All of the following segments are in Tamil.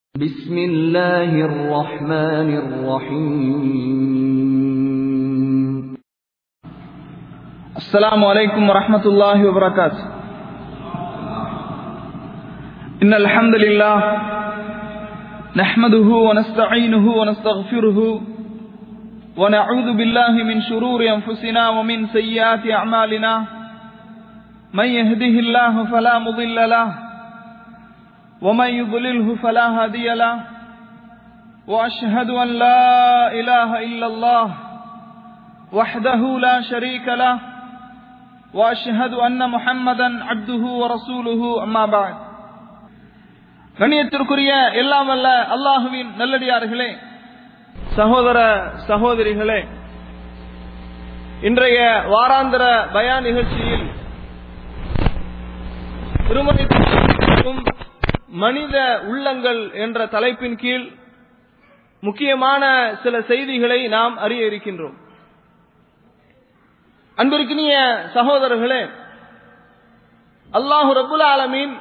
بسم الله الرحمن الرحيم السلام عليكم ورحمة الله وبركاته إن الحمد لله نحمده ونستعينه ونستغفره ونعوذ بالله من شرور أنفسنا ومن سيئات أعمالنا من يهده الله فلا مضل له ومن يضلله فلا هادي له وأشهد أن لا إله إلا الله وحده لا شريك له وأشهد أن محمدا عبده ورسوله أما بعد கண்ணியத்திற்குரிய எல்லாம் அல்ல அல்லாஹுவின் நல்லடியார்களே சகோதர சகோதரிகளே இன்றைய வாராந்திர பயா நிகழ்ச்சியில் திருமணி மனித உள்ளங்கள் என்ற தலைப்பின் கீழ் முக்கியமான சில செய்திகளை நாம் அறிய இருக்கின்றோம் அன்பிற்கினிய சகோதரர்களே அல்லாஹு ரபுல் ஆலமீன்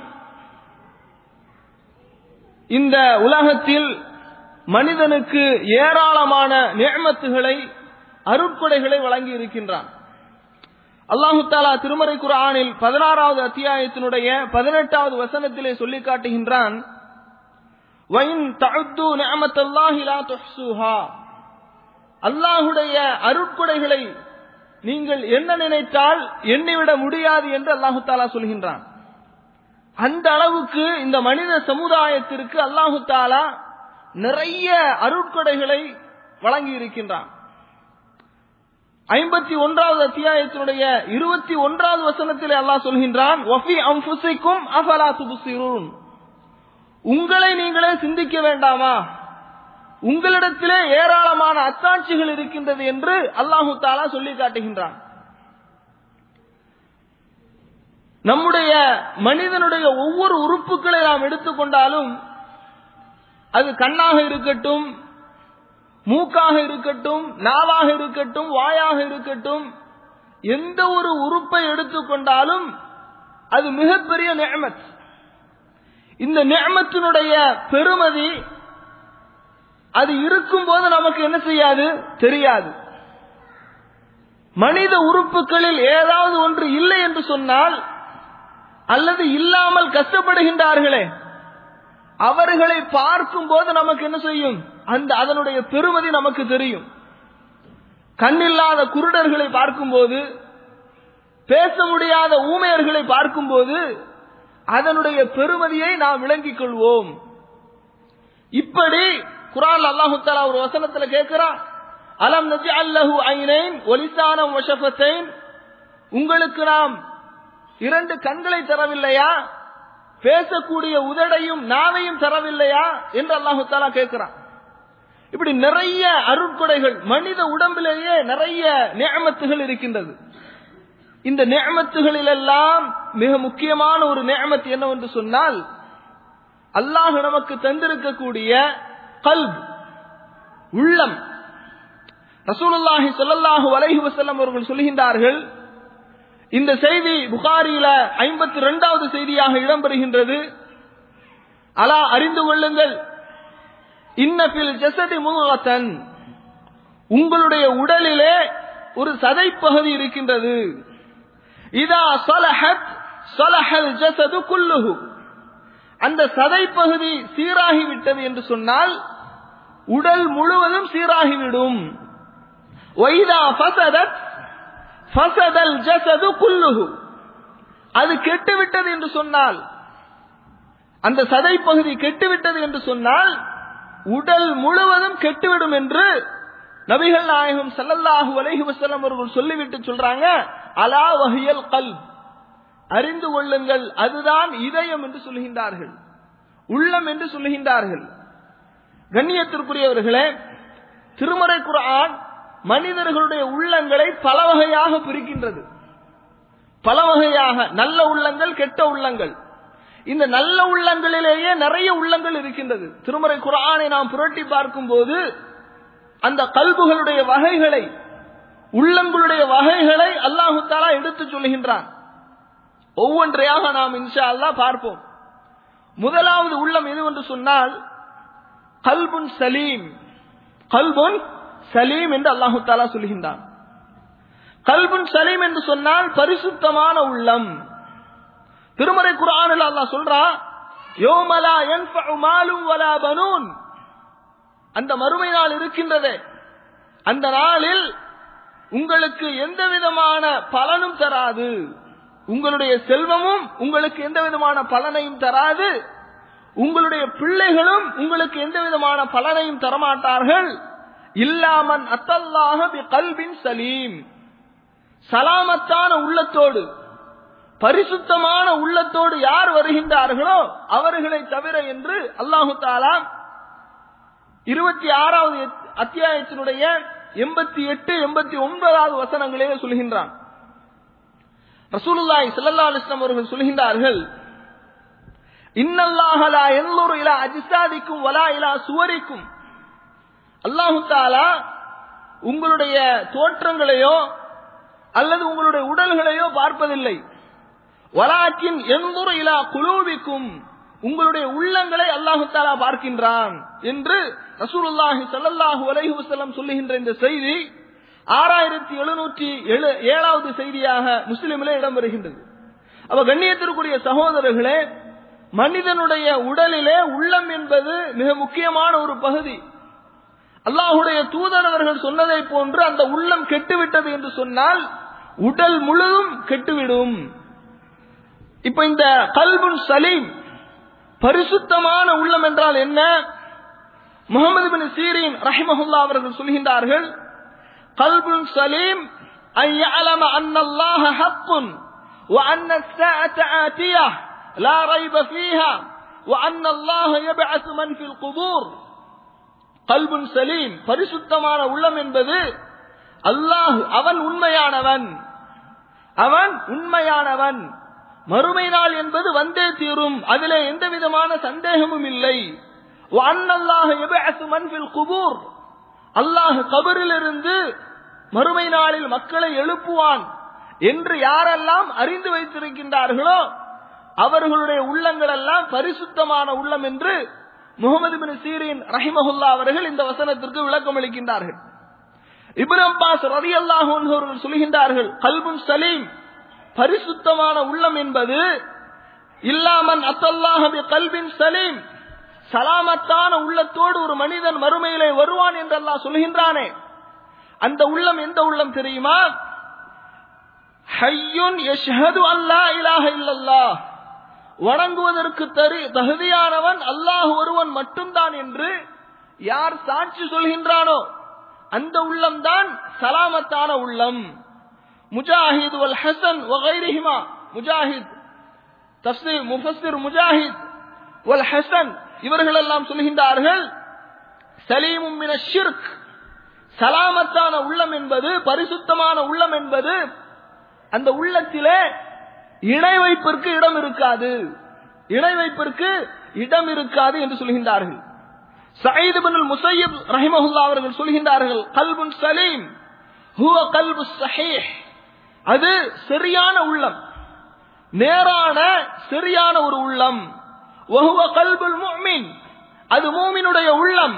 இந்த உலகத்தில் மனிதனுக்கு ஏராளமான நியமத்துகளை அருட்கொடைகளை வழங்கி இருக்கின்றான் அல்லாஹு தாலா திருமறை குரானில் பதினாறாவது அத்தியாயத்தினுடைய பதினெட்டாவது வசனத்திலே சொல்லி காட்டுகின்றான் அல்லாஹுடைய அருட்கொடைகளை நீங்கள் என்ன நினைத்தால் எண்ணிவிட முடியாது என்று அல்லாஹு தாலா சொல்கின்றான் அந்த அளவுக்கு இந்த மனித சமுதாயத்திற்கு அல்லாஹு தாலா நிறைய அருட்கொடைகளை வழங்கி இருக்கின்றான் ஐம்பத்தி ஒன்றாவது அத்தியாயத்தினுடைய இருபத்தி ஒன்றாவது வசனத்திலே அல்லாஹ் சொல்கின்றான் உங்களை நீங்களே சிந்திக்க வேண்டாமா உங்களிடத்திலே ஏராளமான அத்தாட்சிகள் இருக்கின்றது என்று அல்லாஹு தாலா சொல்லி காட்டுகின்றான் நம்முடைய மனிதனுடைய ஒவ்வொரு உறுப்புகளை நாம் எடுத்துக்கொண்டாலும் அது கண்ணாக இருக்கட்டும் மூக்காக இருக்கட்டும் நாவாக இருக்கட்டும் வாயாக இருக்கட்டும் எந்த ஒரு உறுப்பை எடுத்துக்கொண்டாலும் அது மிகப்பெரிய நேமத் இந்த நேமத்தினுடைய பெருமதி அது இருக்கும் போது நமக்கு என்ன செய்யாது தெரியாது மனித உறுப்புகளில் ஏதாவது ஒன்று இல்லை என்று சொன்னால் அல்லது இல்லாமல் கஷ்டப்படுகின்றார்களே அவர்களை பார்க்கும் போது நமக்கு என்ன செய்யும் அந்த அதனுடைய பெருமதி நமக்கு தெரியும் கண்ணில்லாத குருடர்களை பார்க்கும்போது பேச முடியாத ஊமையர்களை பார்க்கும்போது அதனுடைய பெருமதியை நாம் விளங்கிக் கொள்வோம் இப்படி குரான் அல்லாஹு தாலா ஒரு வசனத்துல கேட்கிறான் அலம் நஜி அல்லஹு ஐனைன் ஒலிசானம் வஷபத்தைன் உங்களுக்கு நாம் இரண்டு கண்களை தரவில்லையா பேசக்கூடிய உதடையும் நாவையும் தரவில்லையா என்று அல்லாஹு தாலா கேட்கிறான் இப்படி நிறைய அருட்கொடைகள் மனித உடம்பிலேயே நிறைய நேமத்துகள் இருக்கின்றது இந்த நேமத்துகளிலெல்லாம் மிக முக்கியமான ஒரு நேமத் என்னவென்று சொன்னால் அல்லாஹ் நமக்கு தந்திருக்கக்கூடிய கல்ப் உள்ளம் ரசூலுல்லாஹி சொல்லல்லாஹு அலைஹி வசல்லம் அவர்கள் சொல்கின்றார்கள் இந்த செய்தி புகாரியில ஐம்பத்தி ரெண்டாவது செய்தியாக இடம்பெறுகின்றது அலா அறிந்து கொள்ளுங்கள் இன்னபில் ஜசதி முகத்தன் உங்களுடைய உடலிலே ஒரு சதைப்பகுதி இருக்கின்றது இதா சொலஹத் சொலஹல் ஜசது குல்லுஹு அந்த சதைப்பகுதி சீராகிவிட்டது என்று சொன்னால் உடல் முழுவதும் சீராகிவிடும் ஒய்தா ஃபசதத் ஃபசதல் ஜசது குல்லுஹு அது கெட்டுவிட்டது என்று சொன்னால் அந்த சதைப்பகுதி கெட்டுவிட்டது என்று சொன்னால் உடல் முழுவதும் கெட்டுவிடும் என்று நபிகள் நாயகம் சல்லல்லாஹு அலைஹி வஸல்லம் அவர்கள் சொல்லிவிட்டு சொல்றாங்க அலா வஹியல் கல் அறிந்து கொள்ளுங்கள் அதுதான் இதயம் என்று சொல்லுகின்றார்கள் உள்ளம் என்று சொல்லுகின்றார்கள் கண்ணியத்திற்குரியவர்களே திருமறை குரான் மனிதர்களுடைய உள்ளங்களை பல வகையாக பிரிக்கின்றது பல வகையாக நல்ல உள்ளங்கள் கெட்ட உள்ளங்கள் இந்த நல்ல உள்ளங்களிலேயே நிறைய உள்ளங்கள் இருக்கின்றது திருமறை குரானை நாம் புரட்டி பார்க்கும் போது அந்த கல்புகளுடைய வகைகளை உள்ளங்களுடைய வகைகளை அல்லாஹு தாலா எடுத்து சொல்கின்றான் ஒவ்வொன்றையாக நாம் இன்ஷா அல்லா பார்ப்போம் முதலாவது உள்ளம் எது என்று சொன்னால் கல்புன் சலீம் கல்புன் சலீம் என்று அல்லாஹு தாலா சொல்கின்றான் கல்புன் சலீம் என்று சொன்னால் பரிசுத்தமான உள்ளம் திருமறை குரானில் அல்லாஹ் சொல்றான் யோமலா யன்ஃபஉ மாலும் வலா பனூன் அந்த மறுமை நாள் இருக்கின்றதே அந்த நாளில் உங்களுக்கு எந்த விதமான பலனும் தராது உங்களுடைய செல்வமும் உங்களுக்கு எந்த விதமான பலனையும் தராது உங்களுடைய பிள்ளைகளும் உங்களுக்கு எந்த விதமான பலனையும் தரமாட்டார்கள் இல்லாமன் அத்தல்லாக பி கல்பின் சலீம் சலாமத்தான உள்ளத்தோடு பரிசுத்தமான உள்ளத்தோடு யார் வருகின்றார்களோ அவர்களை தவிர என்று அல்லாஹு தாலா இருபத்தி ஆறாவது அத்தியாயத்தினுடைய எண்பத்தி எட்டு எண்பத்தி ஒன்பதாவது வசனங்களிலே சொல்கின்றான் ரசூலுல்லாஹி ஸல்லல்லாஹு அலைஹி வஸல்லம் அவர்கள் சொல்கின்றார்கள் இன்னல்லாஹ லா யன்ظுரு இலா அஜ்சாதிக்கும் வலா இலா சுவரிக்கும் அல்லாஹு தாலா உங்களுடைய தோற்றங்களையோ அல்லது உங்களுடைய உடல்களையோ பார்ப்பதில்லை வலாக்கின் என்முறை இலா குலூபிக்கும் உங்களுடைய உள்ளங்களை அல்லாஹு தாலா பார்க்கின்றான் என்று ரசூலுல்லாஹி ஸல்லல்லாஹு அலைஹி வஸல்லம் சொல்லுகின்ற இந்த செய்தி ஆறாயிரத்தி எழுநூற்றி ஏழாவது செய்தியாக முஸ்லிமிலே இடம்பெறுகின்றது அவ கண்ணியத்திற்குரிய சகோதரர்களே மனிதனுடைய உடலிலே உள்ளம் என்பது மிக முக்கியமான ஒரு பகுதி அல்லாஹுடைய தூதரவர்கள் சொன்னதை போன்று அந்த உள்ளம் கெட்டுவிட்டது என்று சொன்னால் உடல் முழுதும் கெட்டுவிடும் இப்ப இந்த கல்புன் சலீம் பரிசுத்தமான உள்ளம் என்றால் என்ன முகமது பின் சீரின் ரஹிமஹுல்லா அவர்கள் சொல்கின்றார்கள் கல்புன் சலீம் أن يعلم أن الله حق وأن الساعة آتية لا ريب فيها وأن الله يبعث من في القبور கல்புன் சலீம் பரிசுத்தமான உள்ளம் என்பது அல்லாஹ் அவன் உண்மையானவன் அவன் உண்மையானவன் மறுமை நாள் என்பது வந்தே தீரும் அதிலே எந்த விதமான சந்தேகமும் இல்லை குபூர் அல்லாஹ் கபரிலிருந்து மறுமை நாளில் மக்களை எழுப்புவான் என்று யாரெல்லாம் அறிந்து வைத்திருக்கின்றார்களோ அவர்களுடைய உள்ளங்கள் எல்லாம் பரிசுத்தமான உள்ளம் என்று முகமது பின் சீரின் ரஹிமஹுல்லா அவர்கள் இந்த வசனத்திற்கு விளக்கம் அளிக்கின்றார்கள் இப்னு அப்பாஸ் ரதி அல்லாஹ் அவர்கள் சொல்கின்றார்கள் கல்புன் சலீம் பரிசுத்தமான உள்ளம் என்பது இல்லாமன் அத்தல்லாஹபி கல்பின் சலீம் சலாமத்தான உள்ளத்தோடு ஒரு மனிதன் மறுமையிலே வருவான் என்று அல்லாஹ் சொல்கின்றானே அந்த உள்ளம் எந்த உள்ளம் தெரியுமா ஹையுன் யஷ்ஹது அல்லா இலாஹ இல்லல்லாஹ் வணங்குவதற்கு தரி தகுதியானவன் அல்லாஹ் ஒருவன் மட்டும்தான் என்று யார் சாட்சி சொல்கின்றானோ அந்த உள்ளம்தான் சலாமத்தான உள்ளம் முஜாஹித் வல் ஹசன் வகைரிஹிமா முஜாஹித் தப்சீர் முஃபஸ்ஸிர் முஜாஹித் வல் ஹசன் இவர்கள் எல்லாம் சொல்கின்றார்கள் சலீமும் மின ஷிர்க் சலாமத்தான உள்ளம் என்பது பரிசுத்தமான உள்ளம் என்பது அந்த உள்ளத்திலே இணை வைப்பிற்கு இடம் இருக்காது இணை வைப்பிற்கு இடம் இருக்காது என்று சொல்கின்றார்கள் சயீத் பின் முசையப் ரஹிமஹுல்லா அவர்கள் சொல்கின்றார்கள் கல்புன் சலீம் ஹுவ கல்பு சஹீஹ் அது சரியான உள்ளம் நேரான சரியான ஒரு உள்ளம் வஹுவ கல்புல் முஃமின் அது மூமினுடைய உள்ளம்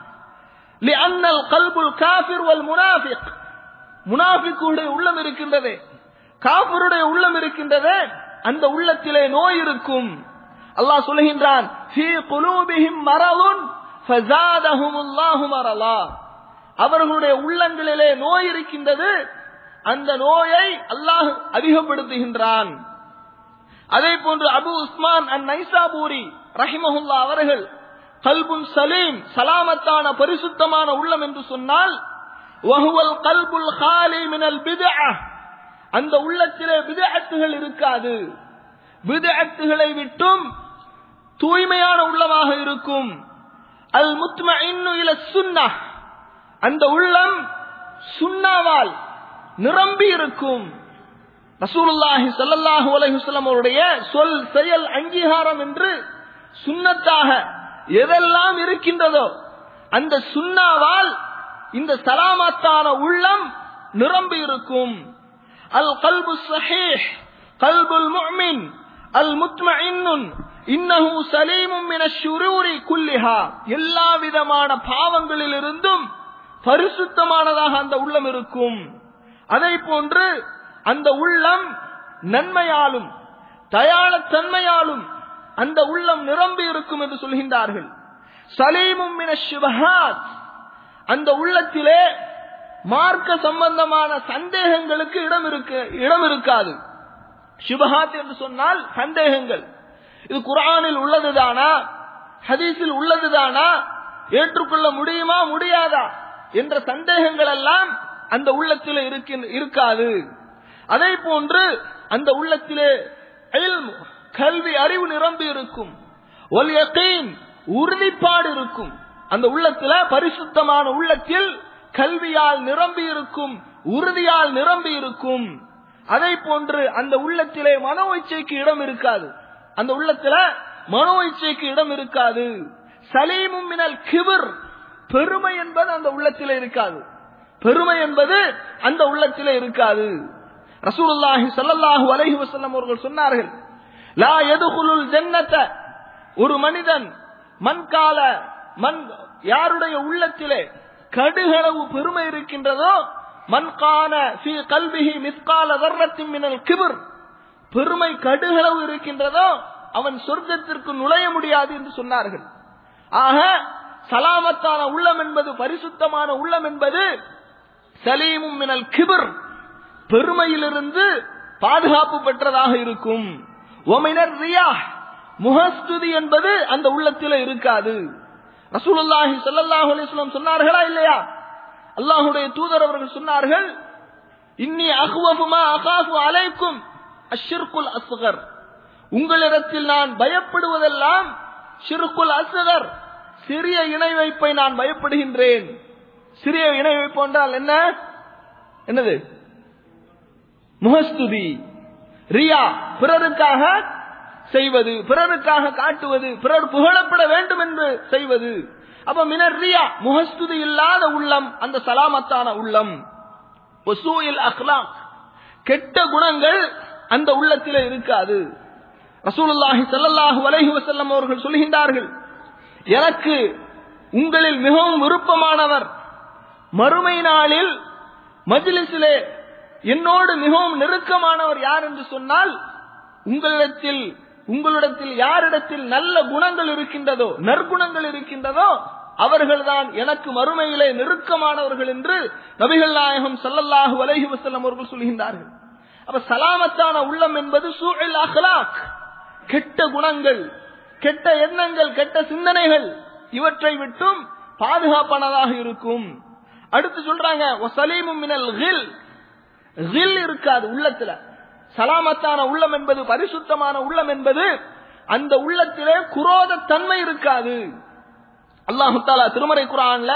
لأن القلب الكافر والمنافق முனாஃபிக்குடைய உள்ளம் இருக்கின்றது காஃபருடைய உள்ளம் இருக்கின்றது அந்த உள்ளத்திலே நோய் இருக்கும் அல்லாஹ் சொல்கின்றான் ஃபீ குலூபிஹிம் மரதுன் ஃபஸாதஹுமுல்லாஹு மரலா அவர்களுடைய உள்ளங்களிலே நோய் இருக்கின்றது அந்த நோயை அல்லாஹ் அதிகப்படுத்துகின்றான் அதே போன்று அபு உஸ்மான் அன் நைசாபூரி ரஹிமஹுல்லா அவர்கள் கல்புன் சலீம் சலாமத்தான பரிசுத்தமான உள்ளம் என்று சொன்னால் வஹுவல் கல்புல் காலி மினல் பிதஅ அந்த உள்ளத்திலே பிதஅத்துகள் இருக்காது பிதஅத்துகளை விட்டும் தூய்மையான உள்ளமாக இருக்கும் அல் முத்மஇன்னு இல சுன்னஹ் அந்த உள்ளம் சுன்னாவால் நிரம்பி இருக்கும் ரசூலுல்லாஹி ஸல்லல்லாஹு அலைஹி வஸல்லம் அவருடைய சொல் செயல் அங்கீகாரம் என்று சுன்னத்தாக எதெல்லாம் இருக்கின்றதோ அந்த சுன்னாவால் இந்த சலாமத்தான உள்ளம் நிரம்பி இருக்கும் அல் கல்பு சஹீஹ் கல்புல் முஃமின் அல் முத்மஇன்னுன் இன்னஹு சலீமும் மின ஷுரூரி குல்லிஹா எல்லா விதமான பாவங்களிலிருந்தும் பரிசுத்தமானதாக அந்த உள்ளம் இருக்கும் அதை போன்று அந்த உள்ளம் நன்மையாலும் தயாளத்தன்மையாலும் அந்த உள்ளம் நிரம்பி இருக்கும் என்று சொல்கின்றார்கள் சலீமும் மின ஷுபஹாத் அந்த உள்ளத்திலே மார்க்க சம்பந்தமான சந்தேகங்களுக்கு இடம் இருக்கு இடம் இருக்காது சுபஹாத் என்று சொன்னால் சந்தேகங்கள் இது குரானில் உள்ளதுதானா ஹதீஸில் உள்ளதுதானா ஏற்றுக்கொள்ள முடியுமா முடியாதா என்ற சந்தேகங்கள் எல்லாம் அந்த உள்ளத்திலே இருக்கின்ற- இருக்காது அதே போன்று அந்த உள்ளத்திலே இல்ம், கல்வி அறிவு நிரம்பி இருக்கும் ஒல் யகீன், உறுதிப்பாடு இருக்கும் அந்த உள்ளத்துல பரிசுத்தமான உள்ளத்தில் கல்வியால் நிரம்பி இருக்கும் உறுதியால் நிரம்பி இருக்கும் அதை போன்று அந்த உள்ளத்திலே மனோ இச்சைக்கு இடம் இருக்காது அந்த உள்ளத்துல மனோ இச்சைக்கு இடம் இருக்காது சலீமும் மினல் கிபிர் பெருமை என்பது அந்த உள்ளத்திலே இருக்காது பெருமை என்பது அந்த உள்ளத்திலே இருக்காது ரசூலுல்லாஹி ஸல்லல்லாஹு அலைஹி வஸல்லம் அவர்கள் சொன்னார்கள் லா யதுகுலுல் ஜன்னத ஒரு மனிதன் மண்கால மண் யாருடைய உள்ளத்திலே கடுகளவு பெருமை இருக்கின்றதோ மண்கான ஃபீ கல்பிஹி மிஸ்கால தர்ரத்தின் மினல் கிபிர் பெருமை கடுகளவு இருக்கின்றதோ அவன் சொர்க்கத்திற்கு நுழைய முடியாது என்று சொன்னார்கள் ஆக சலாமத்தான உள்ளம் என்பது பரிசுத்தமான உள்ளம் என்பது சலீமும் மினல் கிபிர் பெருமையிலிருந்து பாதுகாப்பு பெற்றதாக இருக்கும் ஒமினர் ரியா முகஸ்துதி என்பது அந்த உள்ளத்தில் இருக்காது ரசூலுல்லாஹி ஸல்லல்லாஹு அலைஹி வஸல்லம் சொன்னார்களா இல்லையா அல்லாஹ்வுடைய தூதர் அவர்கள் சொன்னார்கள் இன்னி அஹ்வஃபு மா அகாஃபு அலைக்கும் அஷ்ஷிர்குல் அஸ்கர் உங்களிடத்தில் நான் பயப்படுவதெல்லாம் ஷிர்குல் அஸ்கர் சிறிய இணை வைப்பை நான் பயப்படுகின்றேன் சிறிய இணை வைப்பு என்றால் என்ன என்னது முகஸ்துதி ரியா பிறருக்காக செய்வது பிறருக்காக காட்டுவது பிறர் புகழப்பட வேண்டும் என்று செய்வது அப்ப மினர் ரியா முகஸ்துதி இல்லாத உள்ளம் அந்த சலாமத்தான உள்ளம் ஒசூயில் அக்லாக் கெட்ட குணங்கள் அந்த உள்ளத்திலே இருக்காது ரசூலுல்லாஹி ஸல்லல்லாஹு அலைஹி வஸல்லம் அவர்கள் சொல்கின்றார்கள் எனக்கு உங்களில் மிகவும் விருப்பமானவர் மறுமை நாளில் மஜ்லிஸிலே என்னோடு மிகவும் நெருக்கமானவர் யார் என்று சொன்னால் உங்களிடத்தில் உங்களிடத்தில் யாரிடத்தில் நல்ல குணங்கள் இருக்கின்றதோ நற்குணங்கள் இருக்கின்றதோ அவர்கள்தான் எனக்கு மறுமையிலே நெருக்கமானவர்கள் என்று நபிகள் நாயகம் ஸல்லல்லாஹு அலைஹி வஸல்லம் அவர்கள் சொல்கின்றார்கள் அப்ப சலாமத்தான உள்ளம் என்பது சூழல் அஹ்லாக் கெட்ட குணங்கள் கெட்ட எண்ணங்கள் கெட்ட சிந்தனைகள் இவற்றை விட்டும் பாதுகாப்பானதாக இருக்கும் அடுத்து சொல்றாங்க "வசலீமும் மினல் கில் கில் இருக்காது உள்ளத்துல சலாமத்தான உள்ளம் என்பது பரிசுத்தமான உள்ளம் என்பது அந்த உள்ளத்திலே குரோத தன்மை இருக்காது அல்லாஹு தாலா திருமறை குரான்ல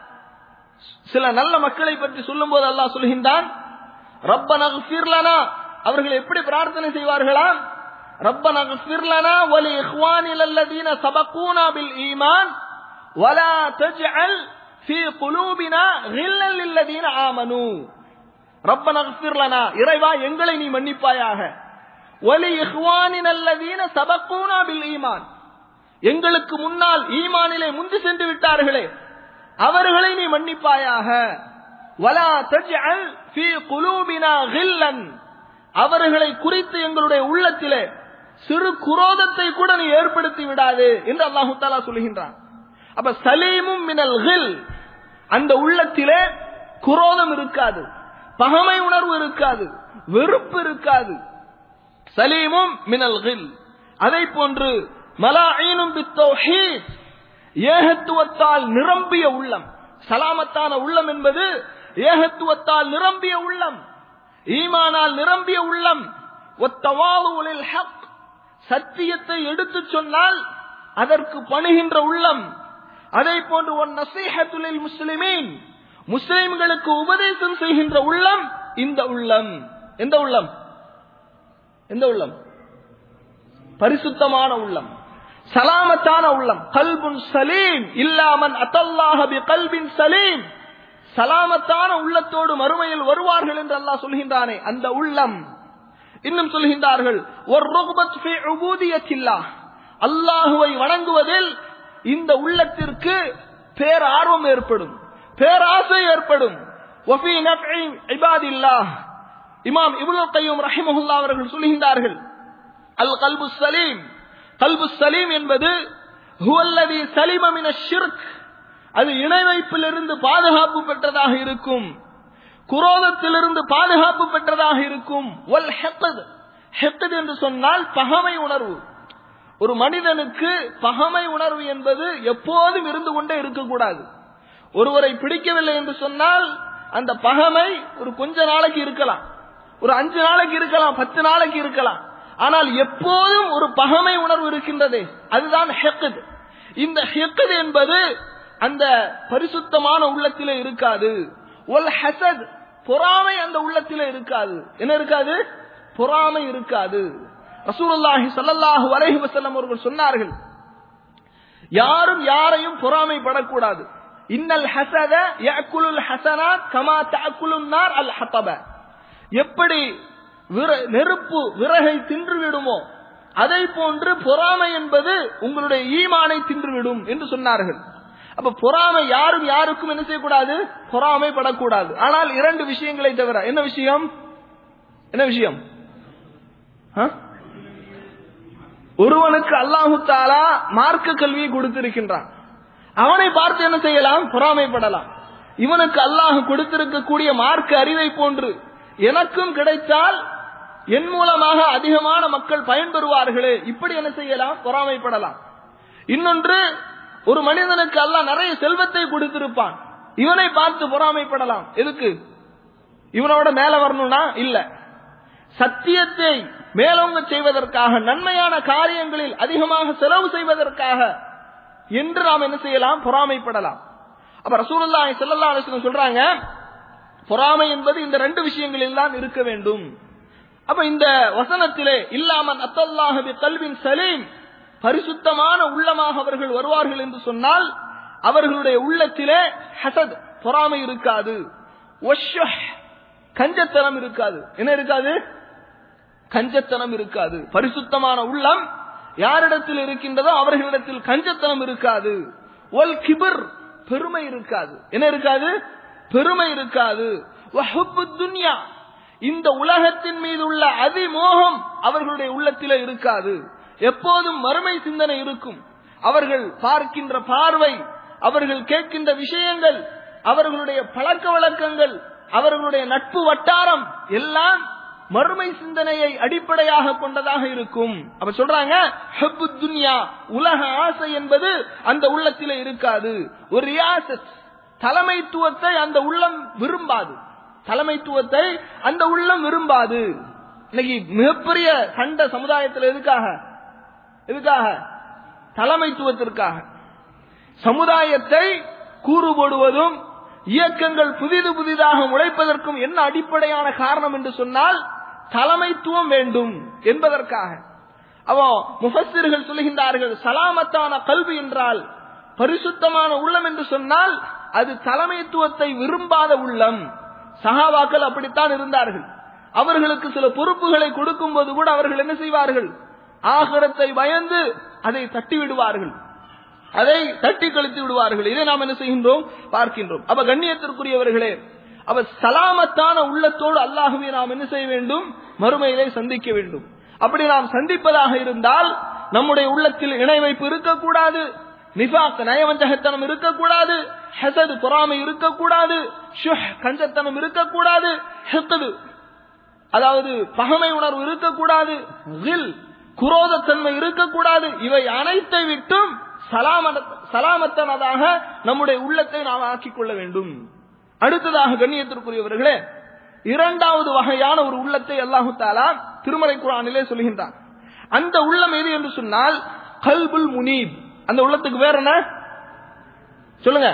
சில நல்ல மக்களை பற்றி சொல்லும்போது அல்லாஹ் சொல்கின்றான் ரப்பன லனா அவர்கள் எப்படி பிரார்த்தனை செய்வார்களாம் ரப்பன லனா வலி இஹ்வானில் அல்லதீன சபகூனா பில் ஈமான் ولا تجعل في قلوبنا غلا للذين آمنوا ربنا اغفر لنا இறைவா எங்களை நீ மன்னிப்பாயாக வலி இஹ்வானின் அல்லதீன சபகூனா பில் ஈமான் எங்களுக்கு முன்னால் ஈமானிலே முந்தி சென்று விட்டார்களே அவர்களை நீ மன்னிப்பாயாக வலா தஜ்அல் ஃபீ குலூபினா கில்லன் அவர்களை குறித்து எங்களுடைய உள்ளத்திலே சிறு குரோதத்தை கூட நீ ஏற்படுத்தி விடாது என்று அல்லாஹு தாலா சொல்கின்றான் அப்ப சலீமும் மினல் கில் அந்த உள்ளத்திலே குரோதம் இருக்காது பகமை உணர்வு இருக்காது வெறுப்பு இருக்காது சலீமும் மினல் கில் அதை போன்று மலாயினும் பித்தௌஹீத் ஏகத்துவத்தால் நிரம்பிய உள்ளம் சலாமத்தான உள்ளம் என்பது ஏகத்துவத்தால் நிரம்பிய உள்ளம் ஈமானால் நிரம்பிய உள்ளம் ஒத்தவாவுலில் ஹக் சத்தியத்தை எடுத்துச் சொன்னால் அதற்கு பணுகின்ற உள்ளம் அதை போன்று ஒன் நசீஹத்துலில் முஸ்லிமீன் முஸ்லிம்களுக்கு உபதேசம் செய்கின்ற உள்ளம் இந்த உள்ளம் எந்த உள்ளம் எந்த உள்ளம் பரிசுத்தமான உள்ளம் சலாமத்தான உள்ளம் கல்புன் சலீம் இல்லாமன் அத்தல்லாஹ பி கல்பின் சலீம் சலாமத்தான உள்ளத்தோடு மறுமையில் வருவார்கள் என்று அல்லாஹ் சொல்கின்றானே அந்த உள்ளம் இன்னும் சொல்கின்றார்கள் ஒரு ருக்பத் ஃபி உபூதியத்தில்லாஹ் அல்லாஹுவை வணங்குவதில் இந்த உள்ளத்திற்கு பேரார்வம் ஏற்படும் பேராசை ஏற்படும் வஃபி நஃப்இ இபாதில்லாஹ் இமாம் இப்னு கையும் ரஹிமஹுல்லா அவர்கள் சொல்கின்றார்கள் அல் கல்பு சலீம் கல்பு சலீம் என்பது ஹுவல்லதி சலிம மின ஷிர்க் அது இணை வைப்பிலிருந்து பாதுகாப்பு பெற்றதாக இருக்கும் குரோதத்திலிருந்து பாதுகாப்பு பெற்றதாக இருக்கும் வல் ஹெக்கத் ஹெக்கத் என்று சொன்னால் பகமை உணர்வு ஒரு மனிதனுக்கு பகமை உணர்வு என்பது எப்போதும் இருந்து கொண்டே இருக்கக்கூடாது ஒருவரை பிடிக்கவில்லை என்று சொன்னால் அந்த பகமை ஒரு கொஞ்ச நாளைக்கு இருக்கலாம் ஒரு அஞ்சு நாளைக்கு இருக்கலாம் பத்து நாளைக்கு இருக்கலாம் ஆனால் எப்போதும் ஒரு பகமை உணர்வு இருக்கின்றது அதுதான் ஹெக்கது இந்த ஹெக்கது என்பது அந்த பரிசுத்தமான உள்ளத்திலே இருக்காது ஒல் ஹசத் பொறாமை அந்த உள்ளத்திலே இருக்காது என்ன இருக்காது பொறாமை இருக்காது ரசூலுல்லாஹி ஸல்லல்லாஹு அலைஹி வஸல்லம் அவர்கள் சொன்னார்கள் யாரும் யாரையும் பொறாமைப்படக்கூடாது இன்னல் ஹசத யஅக்குலுல் ஹசனாத் கமா தஅக்குலுன் நார் அல் ஹதப எப்படி விற- நெருப்பு விறகை தின்று விடுமோ அதை போன்று பொறாமை என்பது உங்களுடைய ஈமானை தின்றுவிடும் என்று சொன்னார்கள் அப்ப பொறாமை யாரும் யாருக்கும் என்ன செய்யக்கூடாது பொறாமை படக்கூடாது ஆனால் இரண்டு விஷயங்களை தவிர என்ன விஷயம் என்ன விஷயம் ஆ? ஒருவனுக்கு அல்லாஹு தாலா மார்க்க கல்வியை கொடுத்திருக்கின்றான் அவனை பார்த்து என்ன செய்யலாம் பொறாமைப்படலாம் இவனுக்கு அல்லாஹ் கொடுத்திருக்கக்கூடிய மார்க்க அறிவை போன்று எனக்கும் கிடைத்தால் என் மூலமாக அதிகமான மக்கள் பயன்பெறுவார்களே இப்படி என்ன செய்யலாம் பொறாமைப்படலாம் இன்னொன்று ஒரு மனிதனுக்கு அல்லாஹ் நிறைய செல்வத்தை கொடுத்திருப்பான் இவனை பார்த்து பொறாமைப்படலாம் எதுக்கு இவனோட மேல வரணும்னா இல்ல சத்தியத்தை மேலோங்க செய்வதற்காக நன்மையான காரியங்களில் அதிகமாக செலவு செய்வதற்காக என்று நாம் என்ன செய்யலாம் பொறாமைப்படலாம் அப்ப ரசூலுல்லாஹி ஸல்லல்லாஹு அலைஹி வஸல்லம் சொல்றாங்க பொறாமை என்பது இந்த ரெண்டு விஷயங்களில் தான் இருக்க வேண்டும் அப்ப இந்த வசனத்திலே இல்லாமன் அத்தல்லாஹு பி கல்வின் சலீம் பரிசுத்தமான உள்ளமாக அவர்கள் வருவார்கள் என்று சொன்னால் அவர்களுடைய உள்ளத்திலே ஹசத் பொறாமை இருக்காது வஷ்ஷஹ், கஞ்சத்தனம் இருக்காது என்ன இருக்காது கஞ்சத்தனம் இருக்காது பரிசுத்தமான உள்ளம் யாரிடத்தில் இருக்கின்றதோ அவர்களிடத்தில் கஞ்சத்தனம் இருக்காது ஒல் கிபிர் பெருமை இருக்காது என்ன இருக்காது பெருமை இருக்காது வஹுப்பு துன்யா இந்த உலகத்தின் மீது உள்ள அதிமோகம் அவர்களுடைய உள்ளத்திலே இருக்காது எப்போதும் மறுமை சிந்தனை இருக்கும் அவர்கள் பார்க்கின்ற பார்வை அவர்கள் கேட்கின்ற விஷயங்கள் அவர்களுடைய பழக்க வழக்கங்கள் அவர்களுடைய நட்பு வட்டாரம் எல்லாம் மறுமை சிந்தனையை அடிப்படையாக கொண்டதாக இருக்கும் அப்ப சொல்றாங்க ஹப்பு துன்யா உலக ஆசை என்பது அந்த உள்ளத்திலே இருக்காது ஒரு ரியாசத் தலைமைத்துவத்தை அந்த உள்ளம் விரும்பாது தலைமைத்துவத்தை அந்த உள்ளம் விரும்பாது இன்னைக்கு மிகப்பெரிய சண்டை சமுதாயத்தில் எதுக்காக எதுக்காக தலைமைத்துவத்திற்காக சமுதாயத்தை கூறு போடுவதும் இயக்கங்கள் புதிது புதிதாக முளைப்பதற்கும் என்ன அடிப்படையான காரணம் என்று சொன்னால் தலைமைத்துவம் வேண்டும் என்பதற்காக அவோ முஃபஸ்ஸிர்கள் சொல்கின்றார்கள் சலாமத்தான கல்வி என்றால் பரிசுத்தமான உள்ளம் என்று சொன்னால் அது தலைமைத்துவத்தை விரும்பாத உள்ளம் சஹாபாக்கள் அப்படித்தான் இருந்தார்கள் அவர்களுக்கு சில பொறுப்புகளை கொடுக்கும் போது கூட அவர்கள் என்ன செய்வார்கள் ஆகரத்தை பயந்து அதை தட்டி விடுவார்கள் அதை தட்டி கழித்து விடுவார்கள் இதை நாம் என்ன செய்கின்றோம் பார்க்கின்றோம் அப்ப கண்ணியத்திற்குரியவர்களே அவ சலாமத்தான உள்ளத்தோடு அல்லாஹுவை நாம் என்ன செய்ய வேண்டும் மறுமையிலே சந்திக்க வேண்டும் அப்படி நாம் சந்திப்பதாக இருந்தால் நம்முடைய உள்ளத்தில் இணை வைப்பு இருக்கக்கூடாது நிஃபாக் நயவஞ்சகத்தனம் இருக்கக்கூடாது ஹெசது பொறாமை இருக்கக்கூடாது ஷுஹ் கஞ்சத்தனம் இருக்கக்கூடாது ஹெக்கது அதாவது பகமை உணர்வு இருக்கக்கூடாது ரில் குரோதத்தன்மை இருக்கக்கூடாது இவை அனைத்தை விட்டும் சலாமத- சலாமத்தனதாக நம்முடைய உள்ளத்தை நாம் ஆக்கிக் கொள்ள வேண்டும் அடுத்ததாக கண்ணியத்திற்குரியவர்களே இரண்டாவது வகையான ஒரு உள்ளத்தை அல்லாஹு தாலா திருமறை குரானிலே சொல்கின்றான் அந்த உள்ளம் எது என்று சொன்னால் கல்புல் முனீப் அந்த உள்ளத்துக்கு வேற என்ன சொல்லுங்க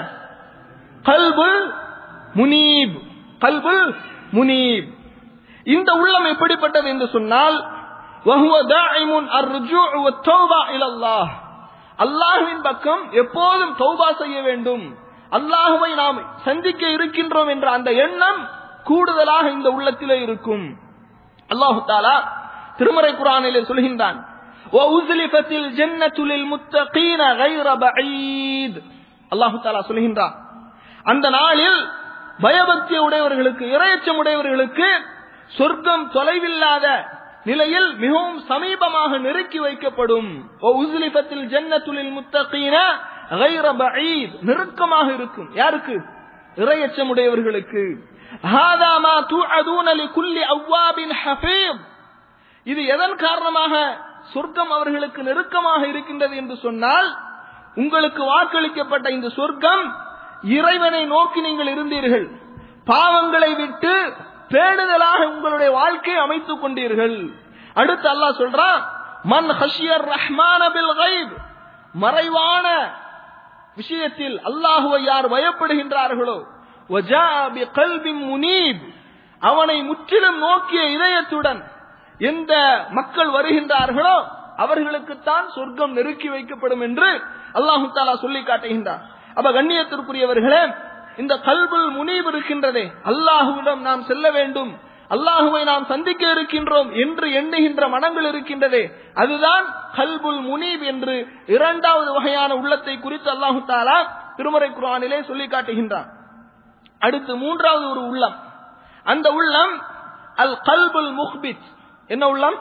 கல்புல் முனீப் கல்புல் முனீப் இந்த உள்ளம் எப்படிப்பட்டது என்று சொன்னால் وهو دائم الرجوع والتوبة إلى الله அல்லாஹுவின் பக்கம் எப்போதும் தௌபா செய்ய வேண்டும் அல்லாஹுவை நாம் சந்திக்க இருக்கின்றோம் என்ற அந்த எண்ணம் கூடுதலாக இந்த உள்ளத்திலே இருக்கும் அல்லாஹு தாலா திருமறை குரானிலே சொல்கின்றான் وَأُزْلِفَتِ الْجَنَّةُ لِلْمُتَّقِينَ غَيْرَ بَعِيدٍ அல்லாஹ் தஆலா சொல்கின்றான் அந்த நாளில் பயபக்தி உடையவர்களுக்கு இரையச்சம் உடையவர்களுக்கு சொர்க்கம் தொலைவில்லாத நிலையில் மிகவும் சமீபமாக நெருக்கி வைக்கப்படும் உஸ்லிபத்தில் ஜன்னத்துலில் முத்தகீன غير بعيد நெருக்கமாக இருக்கும் யாருக்கு இரையச்சம் உடையவர்களுக்கு هذا ما توعدون لكل أواب حفيظ இது எதன் காரணமாக சொர்க்கம் அவர்களுக்கு நெருக்கமாக இருக்கின்றது என்று சொன்னால் உங்களுக்கு வாக்களிக்கப்பட்ட இந்த சொர்க்கம் இறைவனை நோக்கி நீங்கள் இருந்தீர்கள் பாவங்களை விட்டு பேணுதலாக உங்களுடைய வாழ்க்கையை அமைத்துக் கொண்டீர்கள் அடுத்து அல்லாஹ் சொல்றான் மன் ஹஷியர் ரஹ்மான பில் கைப் மறைவான விஷயத்தில் அல்லாஹுவை யார் பயப்படுகின்றார்களோ வஜாஅ பிகல்பின் முனீப் அவனை முற்றிலும் நோக்கிய இதயத்துடன் எந்த மக்கள் வருகின்றார்களோ அவர்களுக்குத்தான் சொர்க்கம் நெருக்கி வைக்கப்படும் என்று அல்லாஹு தாலா சொல்லி காட்டுகின்றார் அப்ப கண்ணியத்திற்குரியவர்களே இந்த கல்புல் முனீப் இருக்கின்றதே அல்லாஹுவிடம் நாம் செல்ல வேண்டும் அல்லாஹுவை நாம் சந்திக்க இருக்கின்றோம் என்று எண்ணுகின்ற மனங்கள் இருக்கின்றதே அதுதான் கல்புல் முனீப் என்று இரண்டாவது வகையான உள்ளத்தை குறித்து அல்லாஹு தாலா திருமறை குரானிலே சொல்லி காட்டுகின்றான் அடுத்து மூன்றாவது ஒரு உள்ளம் அந்த உள்ளம் அல் கல்புல் முஹ்பித் என்ன உள்ளம்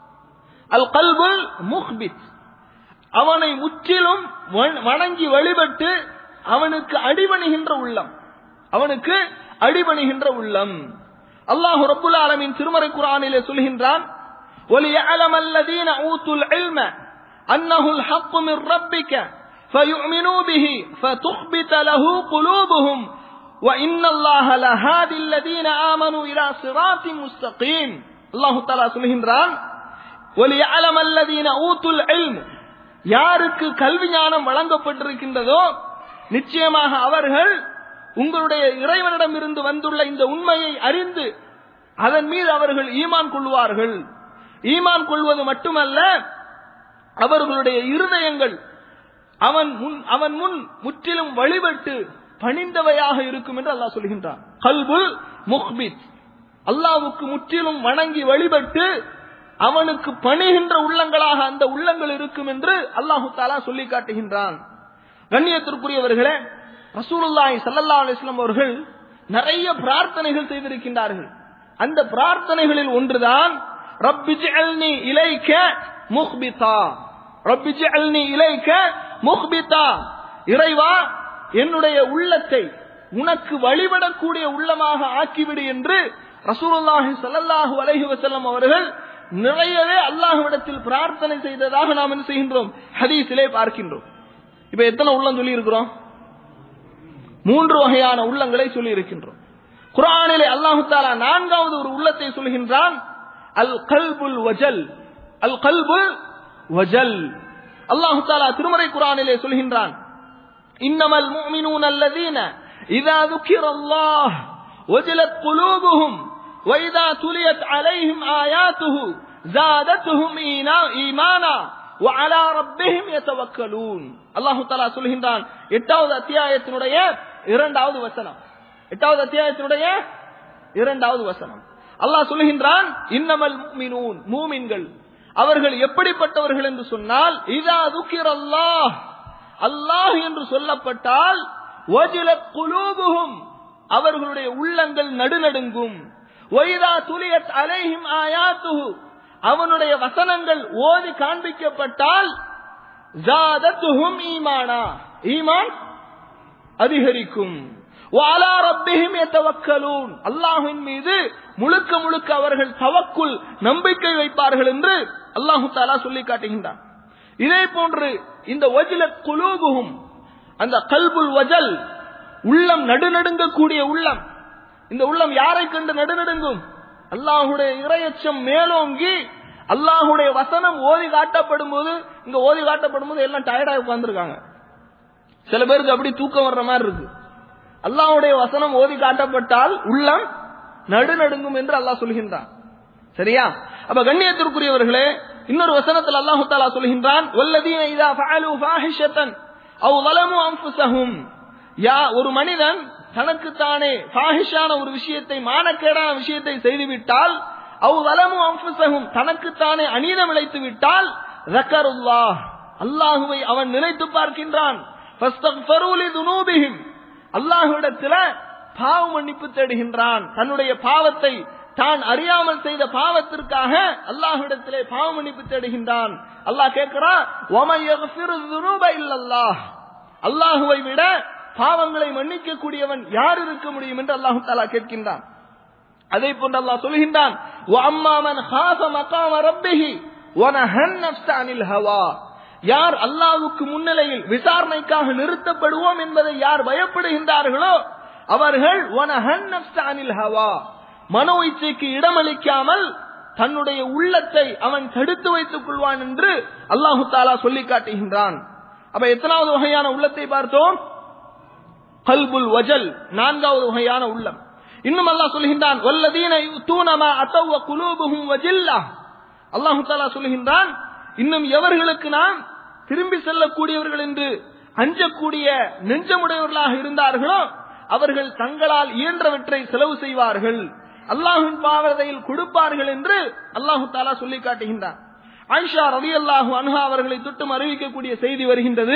அல் கல்புல் முஹ்பித் அவனை முற்றிலும் வண- வணங்கி வழிபட்டு அவனுக்கு அடிபணிகின்ற உள்ளம் அவனுக்கு அடிபணிகின்ற உள்ளம் அல்லாஹு ரப்புல் ஆலமீன் திருமறை குர்ஆனிலே சொல்கின்றான் وَلِيَعْلَمَ الَّذِينَ أُوتُوا الْعِلْمَ أَنَّهُ الْحَقُّ مِنْ رَبِّكَ فَيُؤْمِنُوا بِهِ فَتُخْبِتَ لَهُ قُلُوبُهُمْ وَإِنَّ اللَّهَ لَهَادِ الَّذِينَ آمَنُوا إِلَى صِرَاطٍ مُسْتَقِيمٍ அல்லாஹு தஆலா சொல்கின்றான் وَلِيَعْلَمَ الَّذِينَ أُوتُوا الْعِلْمَ யாருக்கு கல்வி ஞானம் வழங்கப்பட்டிருக்கின்றதோ நிச்சயமாக அவர்கள் உங்களுடைய இறைவனிடம் இருந்து வந்துள்ள இந்த உண்மையை அறிந்து அதன் மீது அவர்கள் ஈமான் கொள்வார்கள் ஈமான் கொள்வது மட்டுமல்ல அவர்களுடைய இருதயங்கள் அவன் முன் அவன் முன் முற்றிலும் வழிபட்டு பணிந்தவையாக இருக்கும் என்று அல்லாஹ் சொல்கின்றான் கல்புல் முஹ்பித் அல்லாஹ்வுக்கு முற்றிலும் வணங்கி வழிபட்டு அவனுக்கு பணிகின்ற உள்ளங்களாக அந்த உள்ளங்கள் இருக்கும் என்று அல்லாஹு தாலா சொல்லி காட்டுகின்றான் கண்ணியத்திற்குரியவர்களே ரசூலுல்லாஹி ஸல்லல்லாஹு அலைஹி வஸல்லம் அவர்கள் நிறைய பிரார்த்தனைகள் செய்திருக்கின்றார்கள் அந்த பிரார்த்தனைகளில் ஒன்றுதான் ரப்பி ஜஅல்னி இலைக்க முஹ்பிதா ரப்பி ஜஅல்னி இலைக்க முஹ்பிதா இறைவா என்னுடைய உள்ளத்தை உனக்கு வழிபடக்கூடிய உள்ளமாக ஆக்கிவிடு என்று ரசூலுல்லாஹி ஸல்லல்லாஹு அலைஹி வஸல்லம் அவர்கள் நிறையவே அல்லாஹ்விடத்தில் பிரார்த்தனை செய்ததாக நாம் என்ன செய்கின்றோம் ஹதீஸிலே பார்க்கின்றோம் இப்ப எத்தனை உள்ளம் சொல்லி இருக்கிறோம் மூன்று வகையான உள்ளங்களை சொல்லி இருக்கின்றோம் குர்ஆனிலே அல்லாஹு தாலா நான்காவது ஒரு உள்ளத்தை சொல்கின்றான் அல் கல்புல் வஜல் அல் கல்புல் வஜல் அல்லாஹு தாலா திருமறை குர்ஆனிலே சொல்கின்றான் இன்னமல் முஃமினூன அல்லதீன இதா ذكر الله وجلت قلوبهم وإذا تليت عليهم آياته زادتهم إينا- إيمانا وعلى ربهم يتوكلون அல்லாஹு தஆலா சொல்கின்றான் எட்டாவது அத்தியாயத்தினுடைய இரண்டாவது வசனம் எட்டாவது அத்தியாயத்தினுடைய இரண்டாவது வசனம் அல்லாஹ் சொல்கின்றான் இன்னமல் முஃமினூன் மூமின்கள் அவர்கள் எப்படிப்பட்டவர்கள் என்று சொன்னால் இதா துக்கிர அல்லாஹ் அல்லாஹ் என்று சொல்லப்பட்டால் வஜிலத் குலூபுஹும் அவர்களுடைய உள்ளங்கள் நடுநடுங்கும் வைதா துலியத் அலைஹிம் ஆயாத்துஹு அவனுடைய வசனங்கள் ஓதி காண்பிக்கப்பட்டால் ஜாதத்துஹும் ஈமானா ஈமான் அதிகரிக்கும் வாலா ரப்பிஹிம் யதவக்கலூன் அல்லாஹ்வின் மீது முழுக்க முழுக்க அவர்கள் தவக்குல் நம்பிக்கை வைப்பார்கள் என்று அல்லாஹு தஆலா சொல்லி காட்டுகின்றான் இதே போன்று இந்த வஜ்லத் குலூபுஹும் அந்த கல்புல் வஜல் உள்ளம் நடுநடுங்கக்கூடிய உள்ளம் இந்த உள்ளம் யாரை கண்டு நடுநடுங்கும் அல்லாஹுடைய இரையச்சம் மேலோங்கி அல்லாஹுடைய வசனம் ஓதி காட்டப்படும் போது இங்க ஓதி காட்டப்படும் போது எல்லாம் டயர்டா உட்கார்ந்துருக்காங்க சில பேருக்கு அப்படி தூக்கம் வர்ற மாதிரி இருக்கு அல்லாஹ்வுடைய வசனம் ஓதி காட்டப்பட்டால் உள்ளம் நடுநடுங்கும் என்று அல்லாஹ் சொல்கின்றான் சரியா அப்ப கண்ணியத்திற்குரியவர்களே இன்னொரு வசனத்தில் அல்லாஹு தாலா சொல்கின்றான் வல்லதீன இதா ஃபஅலு ஃபாஹிஷத்தன் அவ் ظلموا அன்ஃபுஸஹும் யா ஒரு மனிதன் தனக்கு தானே ஃபாஹிஷான ஒரு விஷயத்தை மானக்கேடான விஷயத்தை செய்துவிட்டால் அவ் வலமு அம்புசகும் தனக்குத்தானே அநீதம் இழைத்து விட்டால் ரக்கருல்லாஹ் அல்லாஹுவை அவன் நினைத்து பார்க்கின்றான் அல்லாஹுவிடத்துல பாவ மன்னிப்பு தேடுகின்றான் தன்னுடைய பாவத்தை தான் அறியாமல் செய்த பாவத்திற்காக அல்லாஹ்விடத்திலே பாவ மன்னிப்பு தேடுகின்றான் அல்லாஹ் கேட்கிறான் இல்லல்லாஹ் அல்லாஹுவை விட பாவங்களை மன்னிக்க கூடியவன் யார் இருக்க முடியும் என்று அல்லாஹு தாலா கேட்கின்றான் அதே போன்று அல்லாஹ் சொல்கின்றான் அம்மாமன் ஹாச மகாம ரப்பிஹி வனஹன் நஃப்ஸ அனில் ஹவா யார் அல்லாஹ்வுக்கு முன்னிலையில் விசாரணைக்காக நிறுத்தப்படுவோம் என்பதை யார் பயப்படுகின்றார்களோ அவர்கள் வனஹன் நஃப்ஸ அனில் ஹவா மனோ இச்சைக்கு இடமளிக்காமல் தன்னுடைய உள்ளத்தை அவன் தடுத்து வைத்துக் கொள்வான் என்று அல்லாஹு தாலா சொல்லி காட்டுகின்றான் அப்ப எத்தனாவது வகையான உள்ளத்தை பார்த்தோம் கல்புல் வஜல் நான்காவது வகையான உள்ளம் இன்னும் அல்லாஹ் சொல்கின்றான் வல்லதீன யூதூனமா அத்தவ குலூபுஹும் வஜில்லா அல்லாஹு தாலா சொல்கின்றான் இன்னும் எவர்களுக்கு நாம் திரும்பி செல்லக்கூடியவர்கள் என்று அஞ்சக்கூடிய நெஞ்சமுடையவர்களாக இருந்தார்களோ அவர்கள் தங்களால் இயன்றவற்றை செலவு செய்வார்கள் அல்லாஹின் பாவதையில் கொடுப்பார்கள் என்று அல்லாஹு தாலா சொல்லி காட்டுகின்றான் ஆயிஷா ரவி அல்லாஹு அன்ஹா அவர்களை தொட்டும் அறிவிக்கக்கூடிய செய்தி வருகின்றது